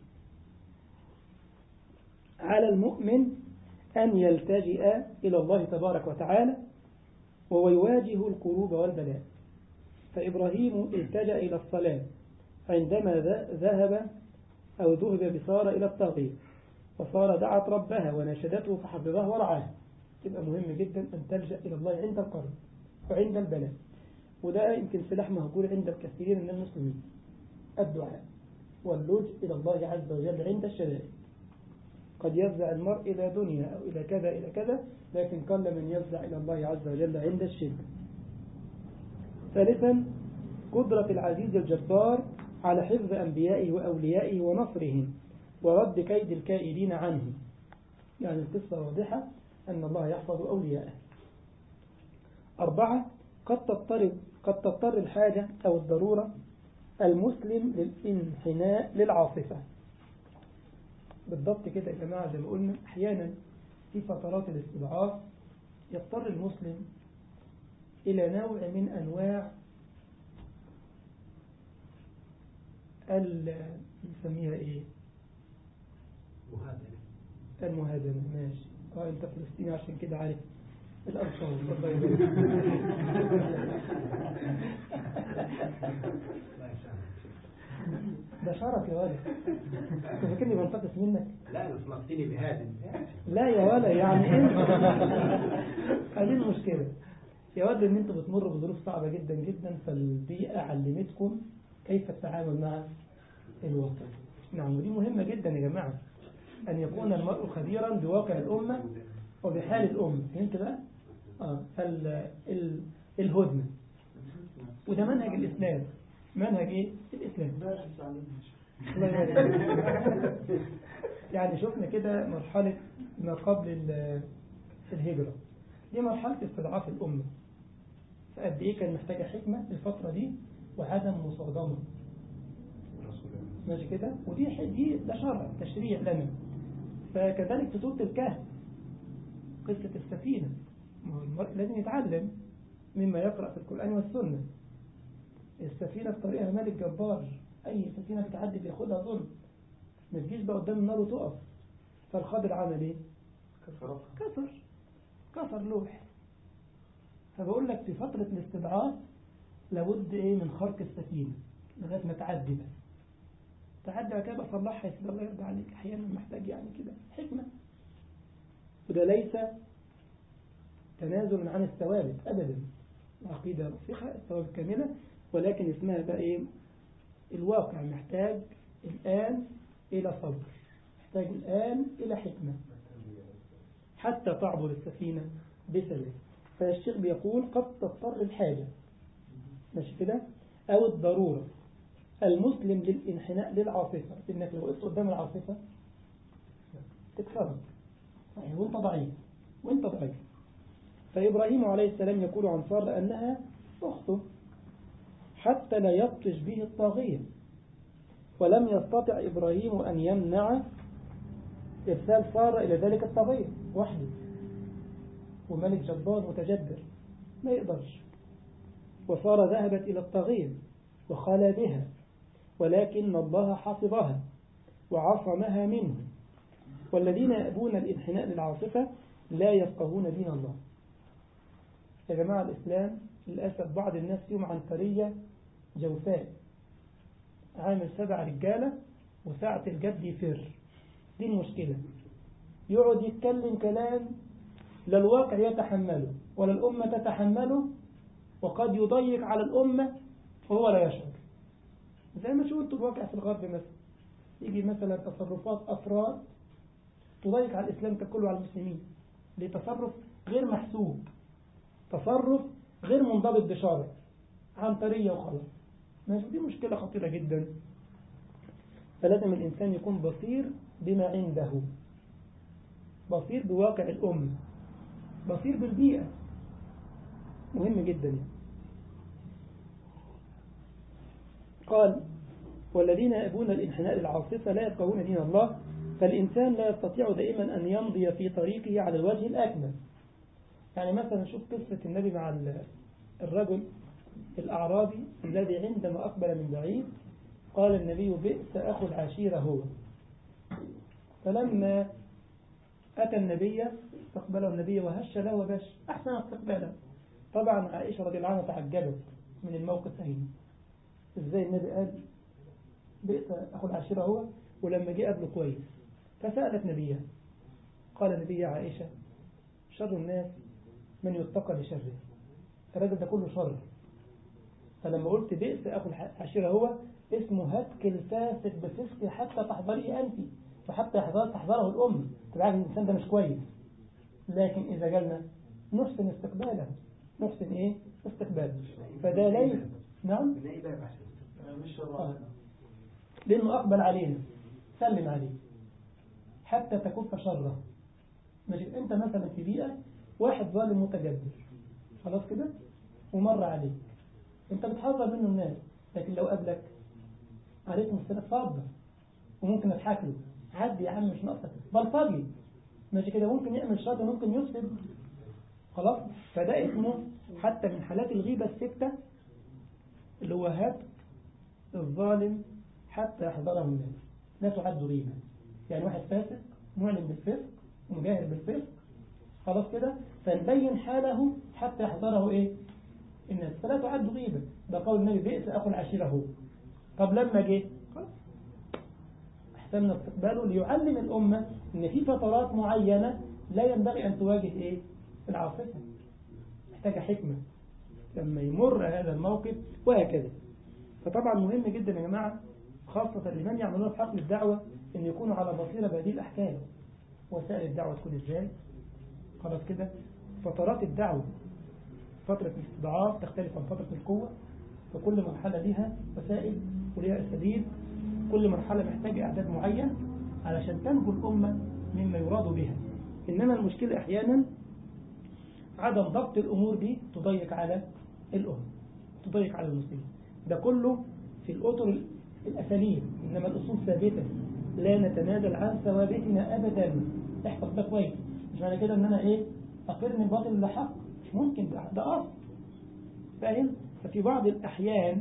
على المؤمن أن يلتجئ إلى الله تبارك وتعالى وهو يواجه الكروب والبلاء فإبراهيم التجأ إلى الصلاة عندما ذهب أو ذهب بصار إلى الطاغية وصار دعت ربها وناشدته فحفظها ورعاها يبقى مهم جدا أن تلجأ إلى الله عند القرب وعند البلاء وده يمكن سلاح مهجور عند الكثير من المسلمين الدعاء واللجء إلى الله عز وجل عند الشدائد قد يفزع المرء إلى دنيا أو إلى كذا إلى كذا لكن قل من يفزع إلى الله عز وجل عند الشدة ثالثا قدرة العزيز الجبار على حفظ أنبيائه وأوليائه ونصرهم ورد كيد الكائدين عنه يعني القصة واضحة أن الله يحفظ أولياءه أربعة قد تضطر قد تضطر الحاجة أو الضرورة المسلم للانحناء للعاصفة بالضبط كده يا جماعة زي ما قلنا أحيانا في فترات الاستضعاف يضطر المسلم إلى نوع من أنواع نسميها إيه مهادنة المهادنة ماشي اه انت فلسطيني عشان كده عارف الألفاظ الله يبارك الله يسامحك ده شرف يا ولد انت فاكرني بنتقص منك لا انا سمعتني بهادن لا يا ولا يعني انت هذه المشكلة يا ولد ان انتوا بتمروا بظروف صعبة جدا جدا فالبيئة علمتكم كيف التعامل مع الوطن نعم ودي مهمة جدا يا جماعة أن يكون المرء خبيرا بواقع الأمة وبحال الأمة فهمت بقى؟ آه فال ال- الهدنة وده منهج الإسلام منهج إيه؟ الإسلام الله يبارك فيك. يعني شفنا كده مرحلة ما قبل ال- الهجرة دي مرحلة استضعاف الأمة فقد إيه كان محتاجة حكمة الفترة دي وعدم مصادمة ماشي كده ودي ح- دي ده شرع تشريع لنا فكذلك في سورة الكهف قصة السفينة ما هو المرء لازم يتعلم مما يقرأ في القرآن والسنة السفينة في طريقها ملك جبار أي سفينة بتعدي بياخدها ظلم ما تجيش بقى قدام النار وتقف فالخضر عمل ايه؟ كفرتها كسر كسر لوح فبقول لك في فترة الاستضعاف لابد ايه من خرق السفينة لغاية ما تعدي بس تعدي بعد كده بقى صلحها يا سيدي الله يرضى عليك احيانا محتاج يعني كده حكمة وده ليس تنازل عن الثوابت ابدا العقيدة رسيخة الثوابت كاملة ولكن اسمها بقى ايه الواقع محتاج الآن إلى صبر محتاج الآن إلى حكمة حتى تعبر السفينة بسلام فالشيخ بيقول قد تضطر الحاجة ماشي كده أو الضرورة المسلم للانحناء للعاصفة إنك لو وقفت قدام العاصفة تكسرك صحيح وانت ضعيف وانت ضعيف فإبراهيم عليه السلام يقول عن سارة أنها أخته حتى لا يبطش به الطاغية ولم يستطع إبراهيم أن يمنع إرسال سارة إلى ذلك الطاغية وحده وملك جبار متجبر ما يقدرش وصار ذهبت إلى الطاغية وخلى بها ولكن الله حفظها وعصمها منه والذين يأبون الانحناء للعاصفة لا يفقهون دين الله يا جماعة الإسلام للأسف بعض الناس فيهم عنترية جوفاء عامل سبع رجالة وساعة الجد يفر دي المشكلة يقعد يتكلم كلام لا الواقع يتحمله ولا الأمة تتحمله وقد يضيق على الأمة وهو لا يشعر زي ما شفت الواقع في الغرب مثلا يجي مثلا تصرفات أفراد تضيق على الإسلام ككل وعلى المسلمين لتصرف غير محسوب تصرف غير منضبط بشرع عنترية وخلاص ماشي دي مشكلة خطيرة جدا فلازم الإنسان يكون بصير بما عنده بصير بواقع الأمة بصير بالبيئة مهم جدا يعني. قال والذين يأبون الانحناء للعاصفة لا يفقهون دين الله فالإنسان لا يستطيع دائما أن يمضي في طريقه على الوجه الأكمل يعني مثلا شوف قصة النبي مع الرجل الأعرابي الذي عندما أقبل من بعيد قال النبي بئس أخو العشيرة هو فلما أتى النبي استقبله النبي وهش له وبش أحسن استقباله طبعا عائشة رضي الله عنها تعجبت من الموقف هنا ازاي النبي قال بئس أخو العشيرة هو ولما جه قبله كويس فسألت نبيها قال النبي يا عائشة شر الناس من يتقى لشره الراجل ده كله شر فلما قلت بئس أخو العشيرة هو اسمه هتك الفاسق بفسق حتى تحضري أنت وحتى يحضر تحضره الأم تبقى عارف الإنسان ده مش كويس لكن إذا جالنا نحسن استقباله نحسن إيه استقباله فده ليس نعم من أي باب عشان مش آه. شرع لأنه أقبل علينا سلم عليه حتى تكف شره ماشي أنت مثلا في بيئة واحد ظالم متجبر خلاص كده ومر عليك أنت بتحذر منه الناس لكن لو قابلك عليكم السلام اتفضل وممكن اضحك له عدي يا عم مش ناقصك بلطجي ماشي كده ممكن يعمل شر ممكن يفسد خلاص فده اسمه حتى من حالات الغيبة الستة اللي هو هتك الظالم حتى يحضره الناس لا تعد غيبة يعني واحد فاسق معلن بالفسق ومجاهر بالفسق خلاص كده فنبين حاله حتى يحضره ايه الناس فلا تعد غيبة ده قول النبي بئس أخو العشيرة هو طب لما جه خلاص احسننا استقباله ليعلم الأمة ان في فترات معينة لا ينبغي أن تواجه ايه العاصفة محتاجة حكمة لما يمر هذا الموقف وهكذا فطبعا مهم جدا يا جماعة خاصة لمن يعملون في حقل الدعوة أن يكونوا على بصيرة بهذه الأحكام وسائل الدعوة تكون إزاي خلاص كده فترات الدعوة فترة الاستضعاف تختلف عن فترة القوة فكل مرحلة لها وسائل ولها أساليب كل مرحلة محتاجة إعداد معين علشان تنجو الأمة مما يراد بها إنما المشكلة أحيانا عدم ضبط الأمور دي تضيق على الأمة تضيق على المسلمين ده كله في الأطر الأساليب إنما الأصول ثابتة لا نتنازل عن ثوابتنا أبدا احفظ ده كويس مش معنى كده إن أنا إيه أقرن الباطل لحق مش ممكن ده, ده أصل فاهم ففي بعض الأحيان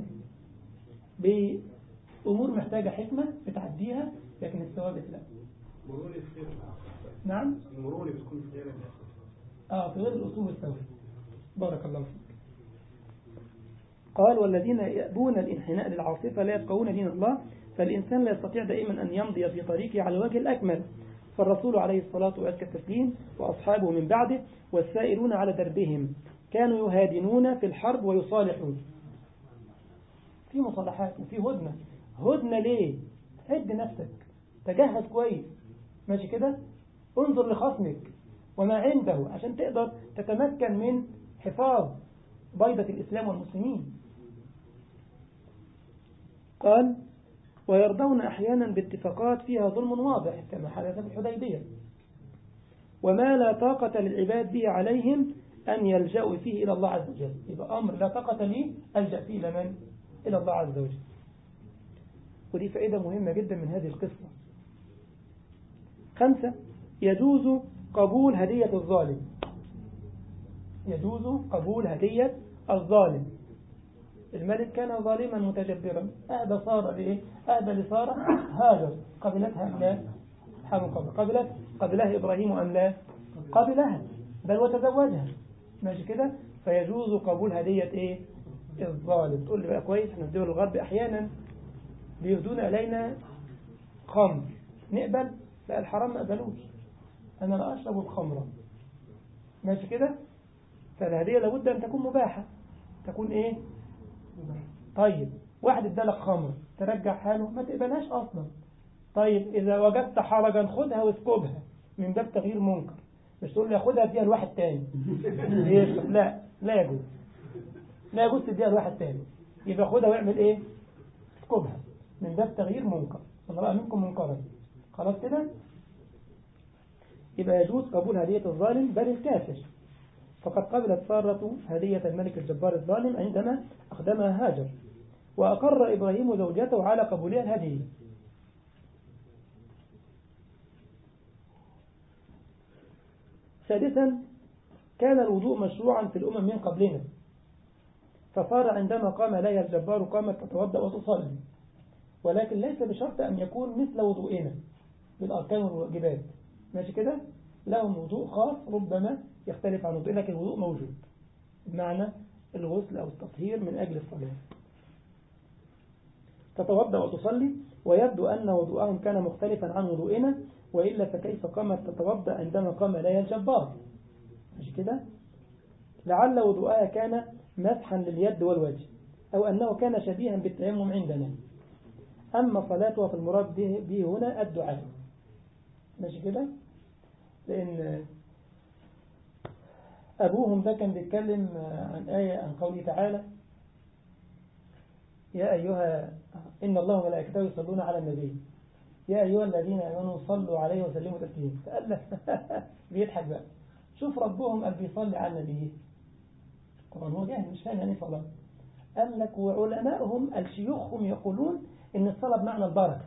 بأمور محتاجة حكمة بتعديها لكن الثوابت لا مرونة في غير العقل. نعم المرونة بتكون في غير الأساس آه في غير الأصول والثوابت بارك الله فيك قال والذين يأبون الانحناء للعاصفة لا يفقهون دين الله فالإنسان لا يستطيع دائما أن يمضي في طريقه على الوجه الأكمل فالرسول عليه الصلاة وأزكى التسليم وأصحابه من بعده والسائرون على دربهم كانوا يهادنون في الحرب ويصالحون في مصالحات وفي هدنة هدنة ليه عد نفسك تجهز كويس ماشي كده انظر لخصمك وما عنده عشان تقدر تتمكن من حفاظ بيضة الإسلام والمسلمين قال ويرضون أحيانا باتفاقات فيها ظلم واضح كما حدث في الحديبية وما لا طاقة للعباد به عليهم أن يلجأوا فيه إلى الله عز وجل يبقى أمر لا طاقة لي ألجأ فيه إلى من؟ إلى الله عز وجل ودي فائدة مهمة جدا من هذه القصة خمسة يجوز قبول هدية الظالم يجوز قبول هدية الظالم الملك كان ظالما متجبرا أهدى صار لإيه؟ أهدى لصار هاجر قبلتها أم لا؟ سبحان قبل قبلت قبلها إبراهيم أم لا؟ قبلها بل وتزوجها ماشي كده فيجوز قبول هدية إيه الظالم تقول لي بقى كويس احنا في دول الغرب أحيانا بيهدون إلينا خمر نقبل لا الحرام ما قبلوش أنا لا أشرب الخمر ماشي كده فالهدية لابد أن تكون مباحة تكون إيه طيب واحد ادالك خمر ترجع حاله ما تقبلهاش أصلا طيب إذا وجدت حرجا خدها واسكبها من باب تغيير منكر مش تقول لي خدها اديها لواحد تاني يشرب لا لا يجوز لا يجوز تديها لواحد تاني يبقى خدها واعمل ايه اسكبها من باب تغيير منكر من رأى منكم منكرا خلاص كده يبقى يجوز قبول هدية الظالم بل الكافر فقد قبلت سارة هدية الملك الجبار الظالم عندما أخدمها هاجر وأقر إبراهيم زوجته على قبولها الهدية سادسا كان الوضوء مشروعا في الأمم من قبلنا فصار عندما قام ليها الجبار قامت تتوضأ وتصلي ولكن ليس بشرط أن يكون مثل وضوئنا بالأركان والواجبات ماشي كده لهم وضوء خاص ربما يختلف عن وضوء لكن الوضوء موجود بمعنى الغسل أو التطهير من أجل الصلاة تتوضأ وتصلي ويبدو أن وضوءهم كان مختلفا عن وضوئنا وإلا فكيف قامت تتوضأ عندما قام لها الجبار مش كده لعل وضوءها كان مسحا لليد والوجه أو أنه كان شبيها بالتيمم عندنا أما صلاتها في المراد به, به هنا الدعاء ماشي كده لأن أبوهم ده كان بيتكلم عن آية عن قوله تعالى يا أيها إن الله وملائكته يصلون على النبي يا أيها الذين آمنوا صلوا عليه وسلموا تسليما فقال لك بيضحك بقى شوف ربهم قال بيصلي على النبي طبعا هو جاهل مش فاهم يعني صلاة قال لك وعلمائهم الشيوخهم يقولون إن الصلاة بمعنى البركة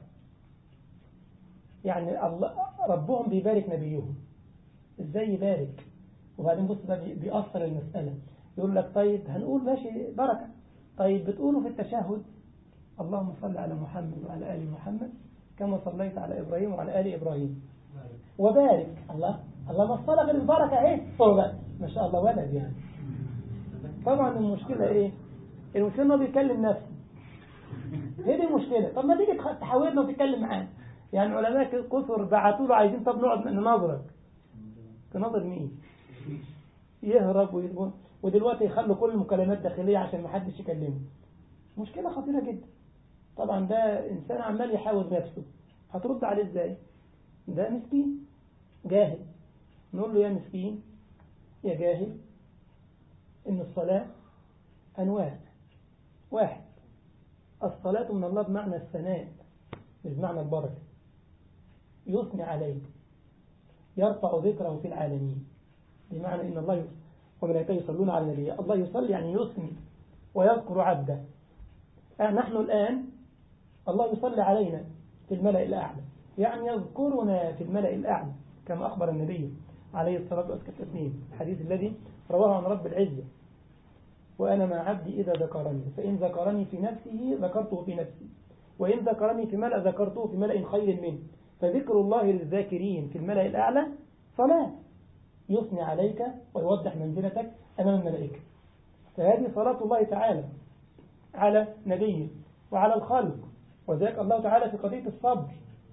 يعني الله ربهم بيبارك نبيهم ازاي يبارك وبعدين بص ده بيأثر المسألة يقول لك طيب هنقول ماشي بركة طيب بتقولوا في التشهد اللهم صل على محمد وعلى آل محمد كما صليت على إبراهيم وعلى آل إبراهيم وبارك الله الله ما الصلاة غير البركة ايه بقى ما شاء الله ولد يعني طبعا المشكلة ايه المشكلة انه بيكلم نفسه هي دي المشكلة طب ما تيجي تحاورنا وتتكلم معانا يعني علماء كثر بعتوا له عايزين طب نقعد نناظرك تناظر مين يهرب ويهرب ودلوقتي يخلوا كل المكالمات داخلية عشان ما حدش يكلمه مشكلة خطيرة جدا طبعا ده إنسان عمال يحاول نفسه هترد عليه ازاي ده مسكين جاهل نقول له يا مسكين يا جاهل إن الصلاة أنواع واحد الصلاة من الله بمعنى الثناء مش بمعنى البركة يثني عليه يرفع ذكره في العالمين بمعنى إن الله وملائكته يصلون على النبي الله يصلي يعني يثني ويذكر عبده آه نحن الآن الله يصلي علينا في الملأ الأعلى يعني يذكرنا في الملأ الأعلى كما أخبر النبي عليه الصلاة والسلام الحديث الذي رواه عن رب العزة وأنا مع عبدي إذا ذكرني فإن ذكرني في نفسه ذكرته في نفسي وإن ذكرني في ملأ ذكرته في ملأ خير منه فذكر الله للذاكرين في الملأ الأعلى صلاة يثني عليك ويوضح منزلتك أمام الملائكة فهذه صلاة الله تعالى على نبيه وعلى الخلق وذلك الله تعالى في قضية الصبر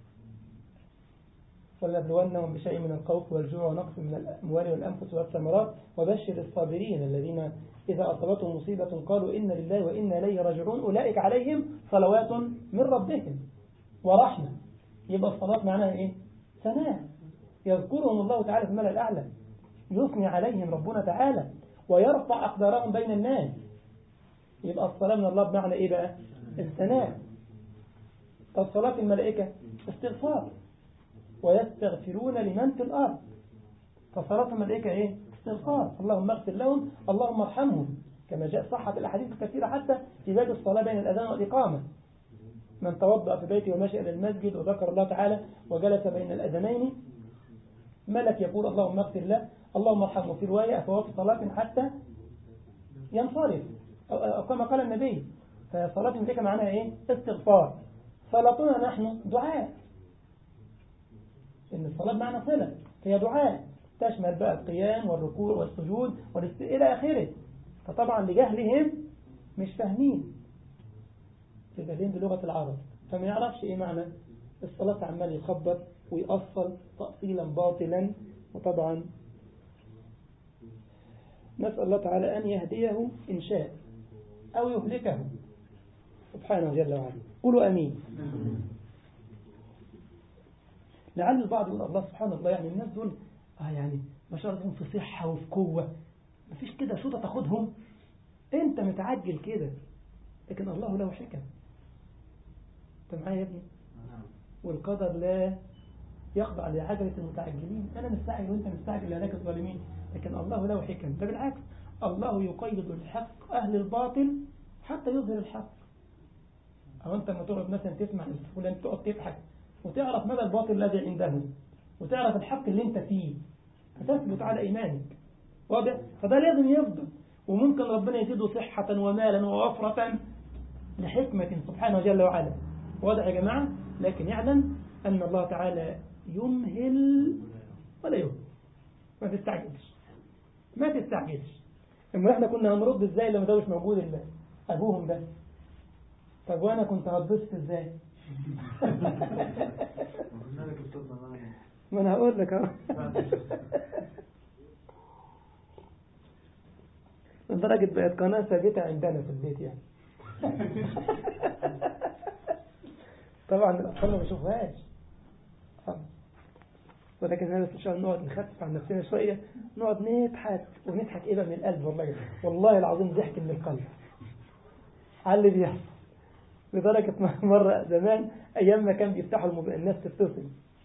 ولنبلونهم بشيء من الخوف والجوع ونقص من الأموال والأنفس والثمرات وبشر الصابرين الذين إذا أصابتهم مصيبة قالوا إن لله وإنا إليه راجعون أولئك عليهم صلوات من ربهم ورحمة يبقى الصلاة معناها إيه؟ ثناء يذكرهم الله تعالى في الملأ الأعلى يثني عليهم ربنا تعالى ويرفع أقدارهم بين الناس يبقى الصلاة من الله بمعنى إيه بقى؟ الثناء طب صلاة الملائكة استغفار ويستغفرون لمن في الأرض فصلاة الملائكة إيه؟ استغفار اللهم اغفر لهم اللهم ارحمهم كما جاء صحة الأحاديث الكثيرة حتى في باب الصلاة بين الأذان والإقامة من توضأ في بيته ومشى إلى المسجد وذكر الله تعالى وجلس بين الأذانين ملك يقول اللهم اغفر له اللهم ارحمه في رواية أفوات صلاة حتى ينصرف أو كما قال النبي فصلاة الملائكة معناها إيه؟ استغفار صلاتنا نحن دعاء إن الصلاة معنى صلة هي دعاء تشمل بقى القيام والركوع والسجود والاست... إلى آخره فطبعا لجهلهم مش فاهمين لجهلهم بلغة العرب فما يعرفش ايه معنى الصلاة عمال يخبط ويأصل تأصيلا باطلا وطبعا نسأل الله تعالى أن يهديه إن شاء أو يهلكه سبحانه جل وعلا قولوا أمين لعل البعض يقول الله سبحان الله يعني الناس دول آه يعني ما شاء الله في صحة وفي قوة مفيش كده شوطة تاخدهم انت متعجل كده لكن الله له حكم انت معايا يا ابني والقدر لا يخضع لعجلة المتعجلين أنا مستعجل وأنت مستعجل لهلاك الظالمين لكن الله له حكم ده بالعكس الله يقيد الحق أهل الباطل حتى يظهر الحق أو أنت لما تقعد مثلا تسمع فلان تقعد تضحك وتعرف مدى الباطل الذي عنده وتعرف الحق اللي أنت فيه فتثبت على إيمانك واضح فده لازم يفضل وممكن ربنا يزيده صحة ومالا ووفرة لحكمة سبحانه جل وعلا واضح يا جماعة لكن يعلم أن الله تعالى يمهل ولا يهمل ما تستعجلش ما تستعجلش اما احنا كنا هنرد ازاي لما ده مش موجود الا ابوهم ده طب وانا كنت هتبسط ازاي قلنا لك استاذنا معنا ما انا هقول لك اهو لدرجة بقت قناة ثابتة عندنا في البيت يعني طبعا الأطفال ما بيشوفهاش آه. ولكن احنا بس ان شاء الله نقعد نخفف عن نفسنا شوية نقعد نضحك ونضحك ايه بقى من القلب والله والله العظيم ضحك من القلب على اللي بيحصل لدرجة مرة زمان أيام ما كان بيفتحوا الموبايل الناس تتصل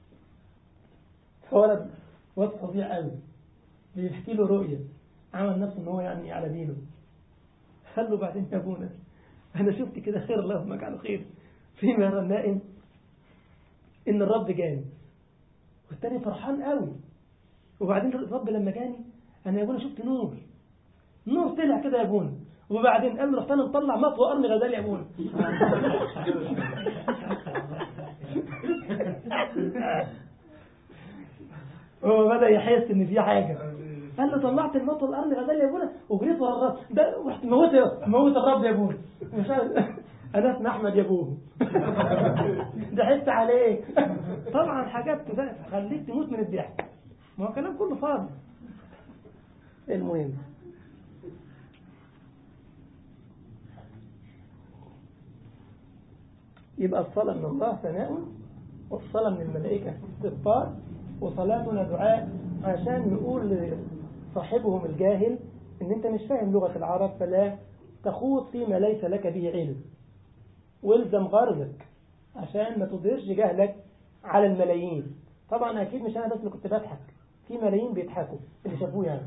فولد واد فظيع قوي بيحكي له رؤية عمل نفسه ان هو يعني على دينه قال له بعدين يا ابونا انا شفت كده خير اللهم اجعله خير فيما يرى النائم ان الرب جاني والتاني فرحان قوي وبعدين الرب لما جاني انا يا ابونا شفت نور نور طلع كده يا ابونا وبعدين قال له رحت انا مطلع مطوى قرن غزال يا ابونا هو بدأ يحس ان في حاجة قال له طلعت المطوى القرن غزال يا ابونا وجريت ورا الرب ده رحت موت موت الرب يا ابونا مش عارف انا اسمي احمد يا ابوه ضحكت عليك طبعا حاجات تخليك تموت من الضحك ما هو كلام كله فاضي المهم يبقى الصلاة من الله ثناء والصلاة من الملائكة استغفار وصلاتنا دعاء عشان نقول لصاحبهم الجاهل ان انت مش فاهم لغة العرب فلا تخوض فيما ليس لك به علم والزم غرزك عشان ما تظهرش جهلك على الملايين طبعا اكيد مش انا بس اللي كنت بضحك في ملايين بيضحكوا اللي شافوه يعني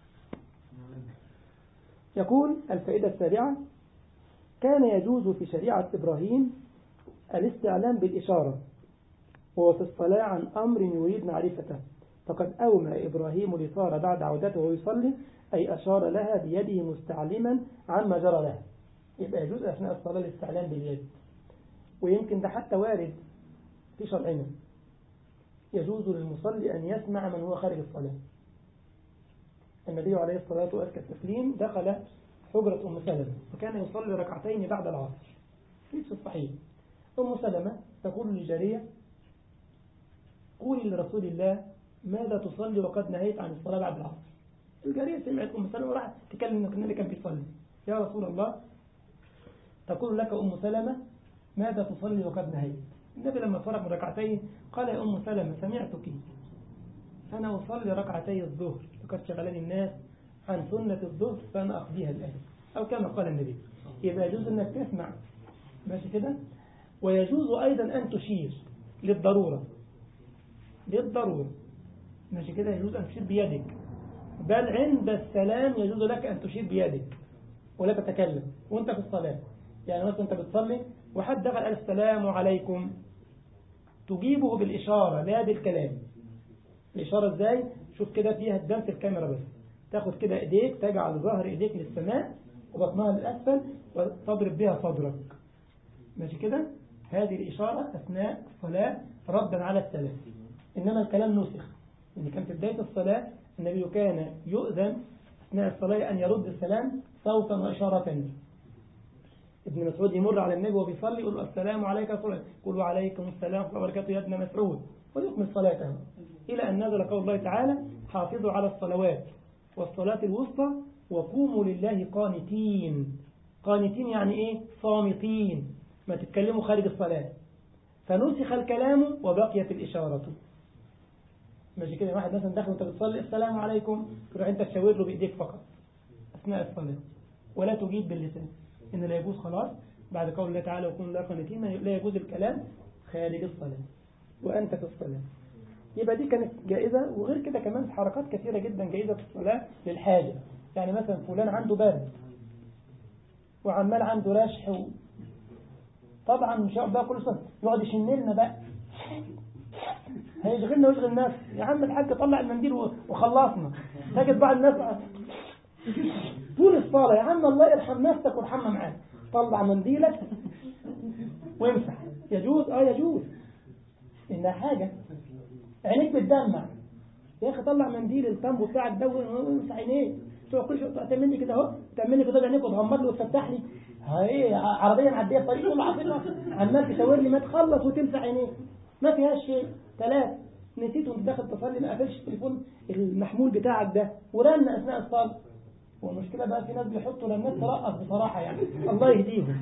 يقول الفائدة السابعة كان يجوز في شريعة إبراهيم الاستعلام بالإشارة وهو في الصلاة عن أمر يريد معرفته فقد أومى إبراهيم لسارة بعد عودته ويصلي أي أشار لها بيده مستعلما عما جرى لها يبقى يجوز أثناء الصلاة الاستعلام باليد ويمكن ده حتى وارد في شرعنا يجوز للمصلي أن يسمع من هو خارج الصلاة النبي عليه الصلاة وأزكى التسليم دخل حجرة أم سلمة وكان يصلي ركعتين بعد العصر في الصحيح أم سلمة تقول لجارية قولي لرسول الله ماذا تصلي وقد نهيت عن الصلاة بعد العصر الجارية سمعت أم سلمة وراحت تكلم النبي كان بيصلي يا رسول الله تقول لك أم سلمة ماذا تصلي وقد نهيت النبي لما فرق من ركعتين قال يا أم سلمة سمعتك أنا أصلي ركعتي الظهر وقد شغلني الناس عن سنة الظهر فأنا أقضيها الآن أو كما قال النبي يبقى يجوز أنك تسمع ماشي كده ويجوز أيضا أن تشير للضرورة للضرورة ماشي كده يجوز أن تشير بيدك بل عند السلام يجوز لك أن تشير بيدك ولا تتكلم وانت في الصلاة يعني مثلا انت بتصلي وحد دخل قال السلام عليكم تجيبه بالإشارة لا بالكلام الإشارة ازاي شوف كده فيها الدم في الكاميرا بس تاخد كده ايديك تجعل ظهر ايديك للسماء وبطنها للأسفل وتضرب بها صدرك ماشي كده هذه الإشارة أثناء الصلاة ردا على السلام إنما الكلام نسخ إن كان في بداية الصلاة النبي كان يؤذن أثناء الصلاة أن يرد السلام صوتا وإشارة ابن مسعود يمر على النبي وهو بيصلي يقول له السلام عليك يا رسول الله يقول وعليكم السلام ورحمة الله وبركاته يا ابن مسعود ويكمل صلاته إلى أن نزل قول الله تعالى حافظوا على الصلوات والصلاة الوسطى وقوموا لله قانتين قانتين يعني إيه صامتين ما تتكلموا خارج الصلاة فنسخ الكلام وبقيت الإشارة ماشي كده واحد مثلا داخل وانت بتصلي السلام عليكم تروح انت تشاور له بايديك فقط اثناء الصلاه ولا تجيب باللسان ان لا يجوز خلاص بعد قول الله تعالى وكونوا لا قانتين لا يجوز الكلام خارج الصلاه وانت في الصلاه يبقى دي كانت جائزه وغير كده كمان في حركات كثيره جدا جائزه في الصلاه للحاجه يعني مثلا فلان عنده برد وعمال عنده رشح و... طبعا مش هيقعد بقى كل سنه يقعد يشن لنا بقى هيشغلنا ويشغل الناس يا عم الحاج طلع المنديل وخلصنا تجد بعض الناس طول الصلاة يا عم الله يرحم نفسك وارحمنا معاك طلع منديلك وامسح يجوز اه يجوز انها حاجة عينيك بتدمع يا اخي طلع منديل الكامبو بتاعك ده وامسح عينيك تقعد كل شويه تعمل لي كده اهو تعمل لي كده بعينيك وتغمض لي وتفتح لي ايه عربيه معديه الطريق كله عاصفه عمال تشاور لي ما تخلص وتمسح عينيك ما فيهاش شيء ثلاث نسيت وانت داخل تصلي ما قفلش التليفون المحمول بتاعك ده ورن اثناء الصلاه والمشكله بقى في ناس بيحطوا للناس ترقص بصراحه يعني الله يهديهم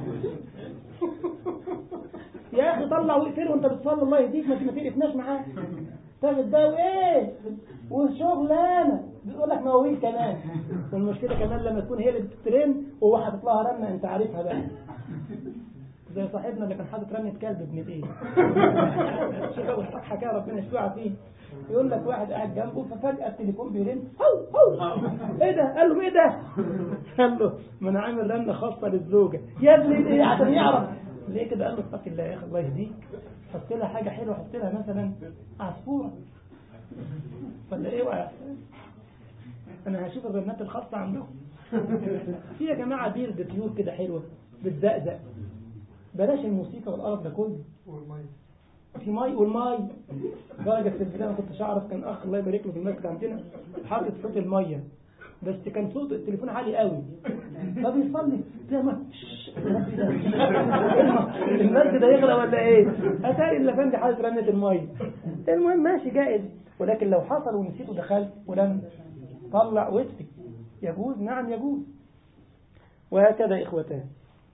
يا اخي طلع واقفل وانت بتصلي الله يهديك ما تقفناش معاه تاخد ده وايه وشغلانه بيقول لك مواويل كمان والمشكله كمان لما تكون هي اللي بتترن وهو حاطط لها رنه انت عارفها بقى زي صاحبنا اللي كان حاطط رنة كلب ابن الايه شيخ ابو اسحاق حكايه ربنا يشفع فيه يقول لك واحد قاعد جنبه ففجأة التليفون بيرن هو هو ايه ده قال له ايه ده قال له ما انا عامل رنة خاصة للزوجة يا ابني ايه عشان يعرف ليه كده قال له اتق الله يا اخي الله يهديك حط لها حاجة حلوة حط لها مثلا عصفورة ولا ايه وقع انا هشوف الرنات الخاصة عندهم في يا جماعة بيرد طيور كده حلوة بتزقزق بلاش الموسيقى والقرف ده كله في ماي والماي درجة في البداية أنا كنتش أعرف كان أخ الله يبارك له في المسجد عندنا حاطط صوت المية بس كان صوت التليفون عالي قوي فبيصلي زي ما المسجد هيغرق ولا ايه؟ اتاري الافندي حاطط رنة المية المهم ماشي جائز ولكن لو حصل ونسيت ودخلت ولم طلع واطفي يجوز نعم يجوز وهكذا إخوتان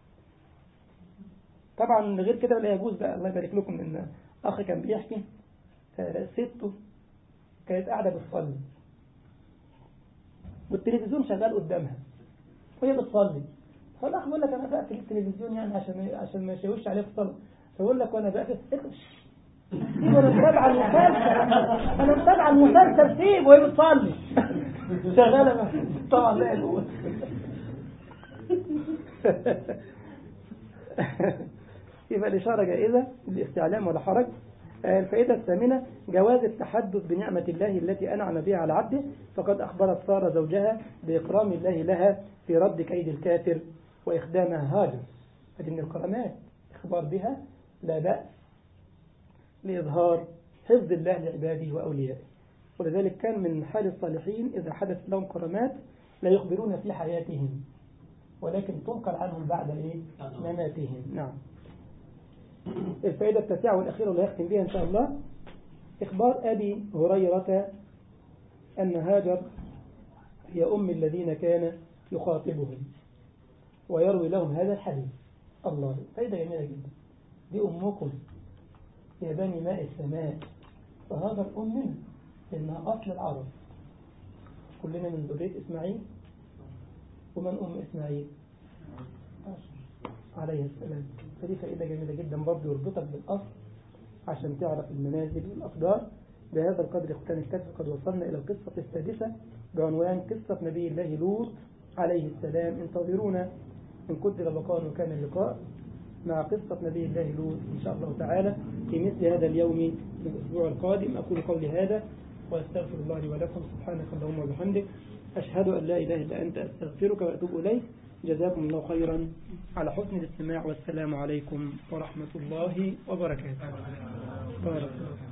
طبعا غير كده لا يجوز بقى الله يبارك لكم ان اخ كان بيحكي سته كانت قاعده بتصلي والتلفزيون شغال قدامها وهي بتصلي فالاخ بيقول لك انا بقفل التلفزيون يعني عشان عشان ما يشوش عليه في الصلاه فيقول لك وانا بقفل سيبه انا متابعه المسلسل انا متابعه المسلسل سيبه وهي بتصلي شغاله طبعا لا يجوز يبقى الإشارة جائزة للاستعلام ولا حرج الفائدة الثامنة جواز التحدث بنعمة الله التي أنعم بها على عبده فقد أخبرت سارة زوجها بإكرام الله لها في رد كيد الكافر وإخدامها هاجر هذه من الكرامات إخبار بها لا بأس لإظهار حفظ الله لعباده وأوليائه ولذلك كان من حال الصالحين إذا حدث لهم كرامات لا يخبرون في حياتهم ولكن تنقل عنهم بعد إيه؟ مماتهم نعم الفائدة التاسعة والأخيرة واللي يختم بها إن شاء الله إخبار أبي هريرة أن هاجر هي أم الذين كان يخاطبهم ويروي لهم هذا الحديث الله فائدة جميلة جدا دي أمكم يا بني ماء السماء فهاجر أمنا لأنها أصل العرب كلنا من ذرية إسماعيل ومن أم إسماعيل عليه السلام فدي فائدة جميلة جدا برضه يربطك بالأصل عشان تعرف المنازل والأقدار بهذا القدر اختان الكتف قد وصلنا إلى القصة السادسة بعنوان قصة نبي الله لوط عليه السلام انتظرونا إن قدر بقاء وكان اللقاء مع قصة نبي الله لوط إن شاء الله تعالى في مثل هذا اليوم في الأسبوع القادم أقول قولي هذا وأستغفر الله لي ولكم سبحانك اللهم وبحمدك أشهد أن لا إله إلا أنت أستغفرك وأتوب إليك جزاكم الله خيرا على حسن الاستماع والسلام عليكم ورحمة الله وبركاته بارك الله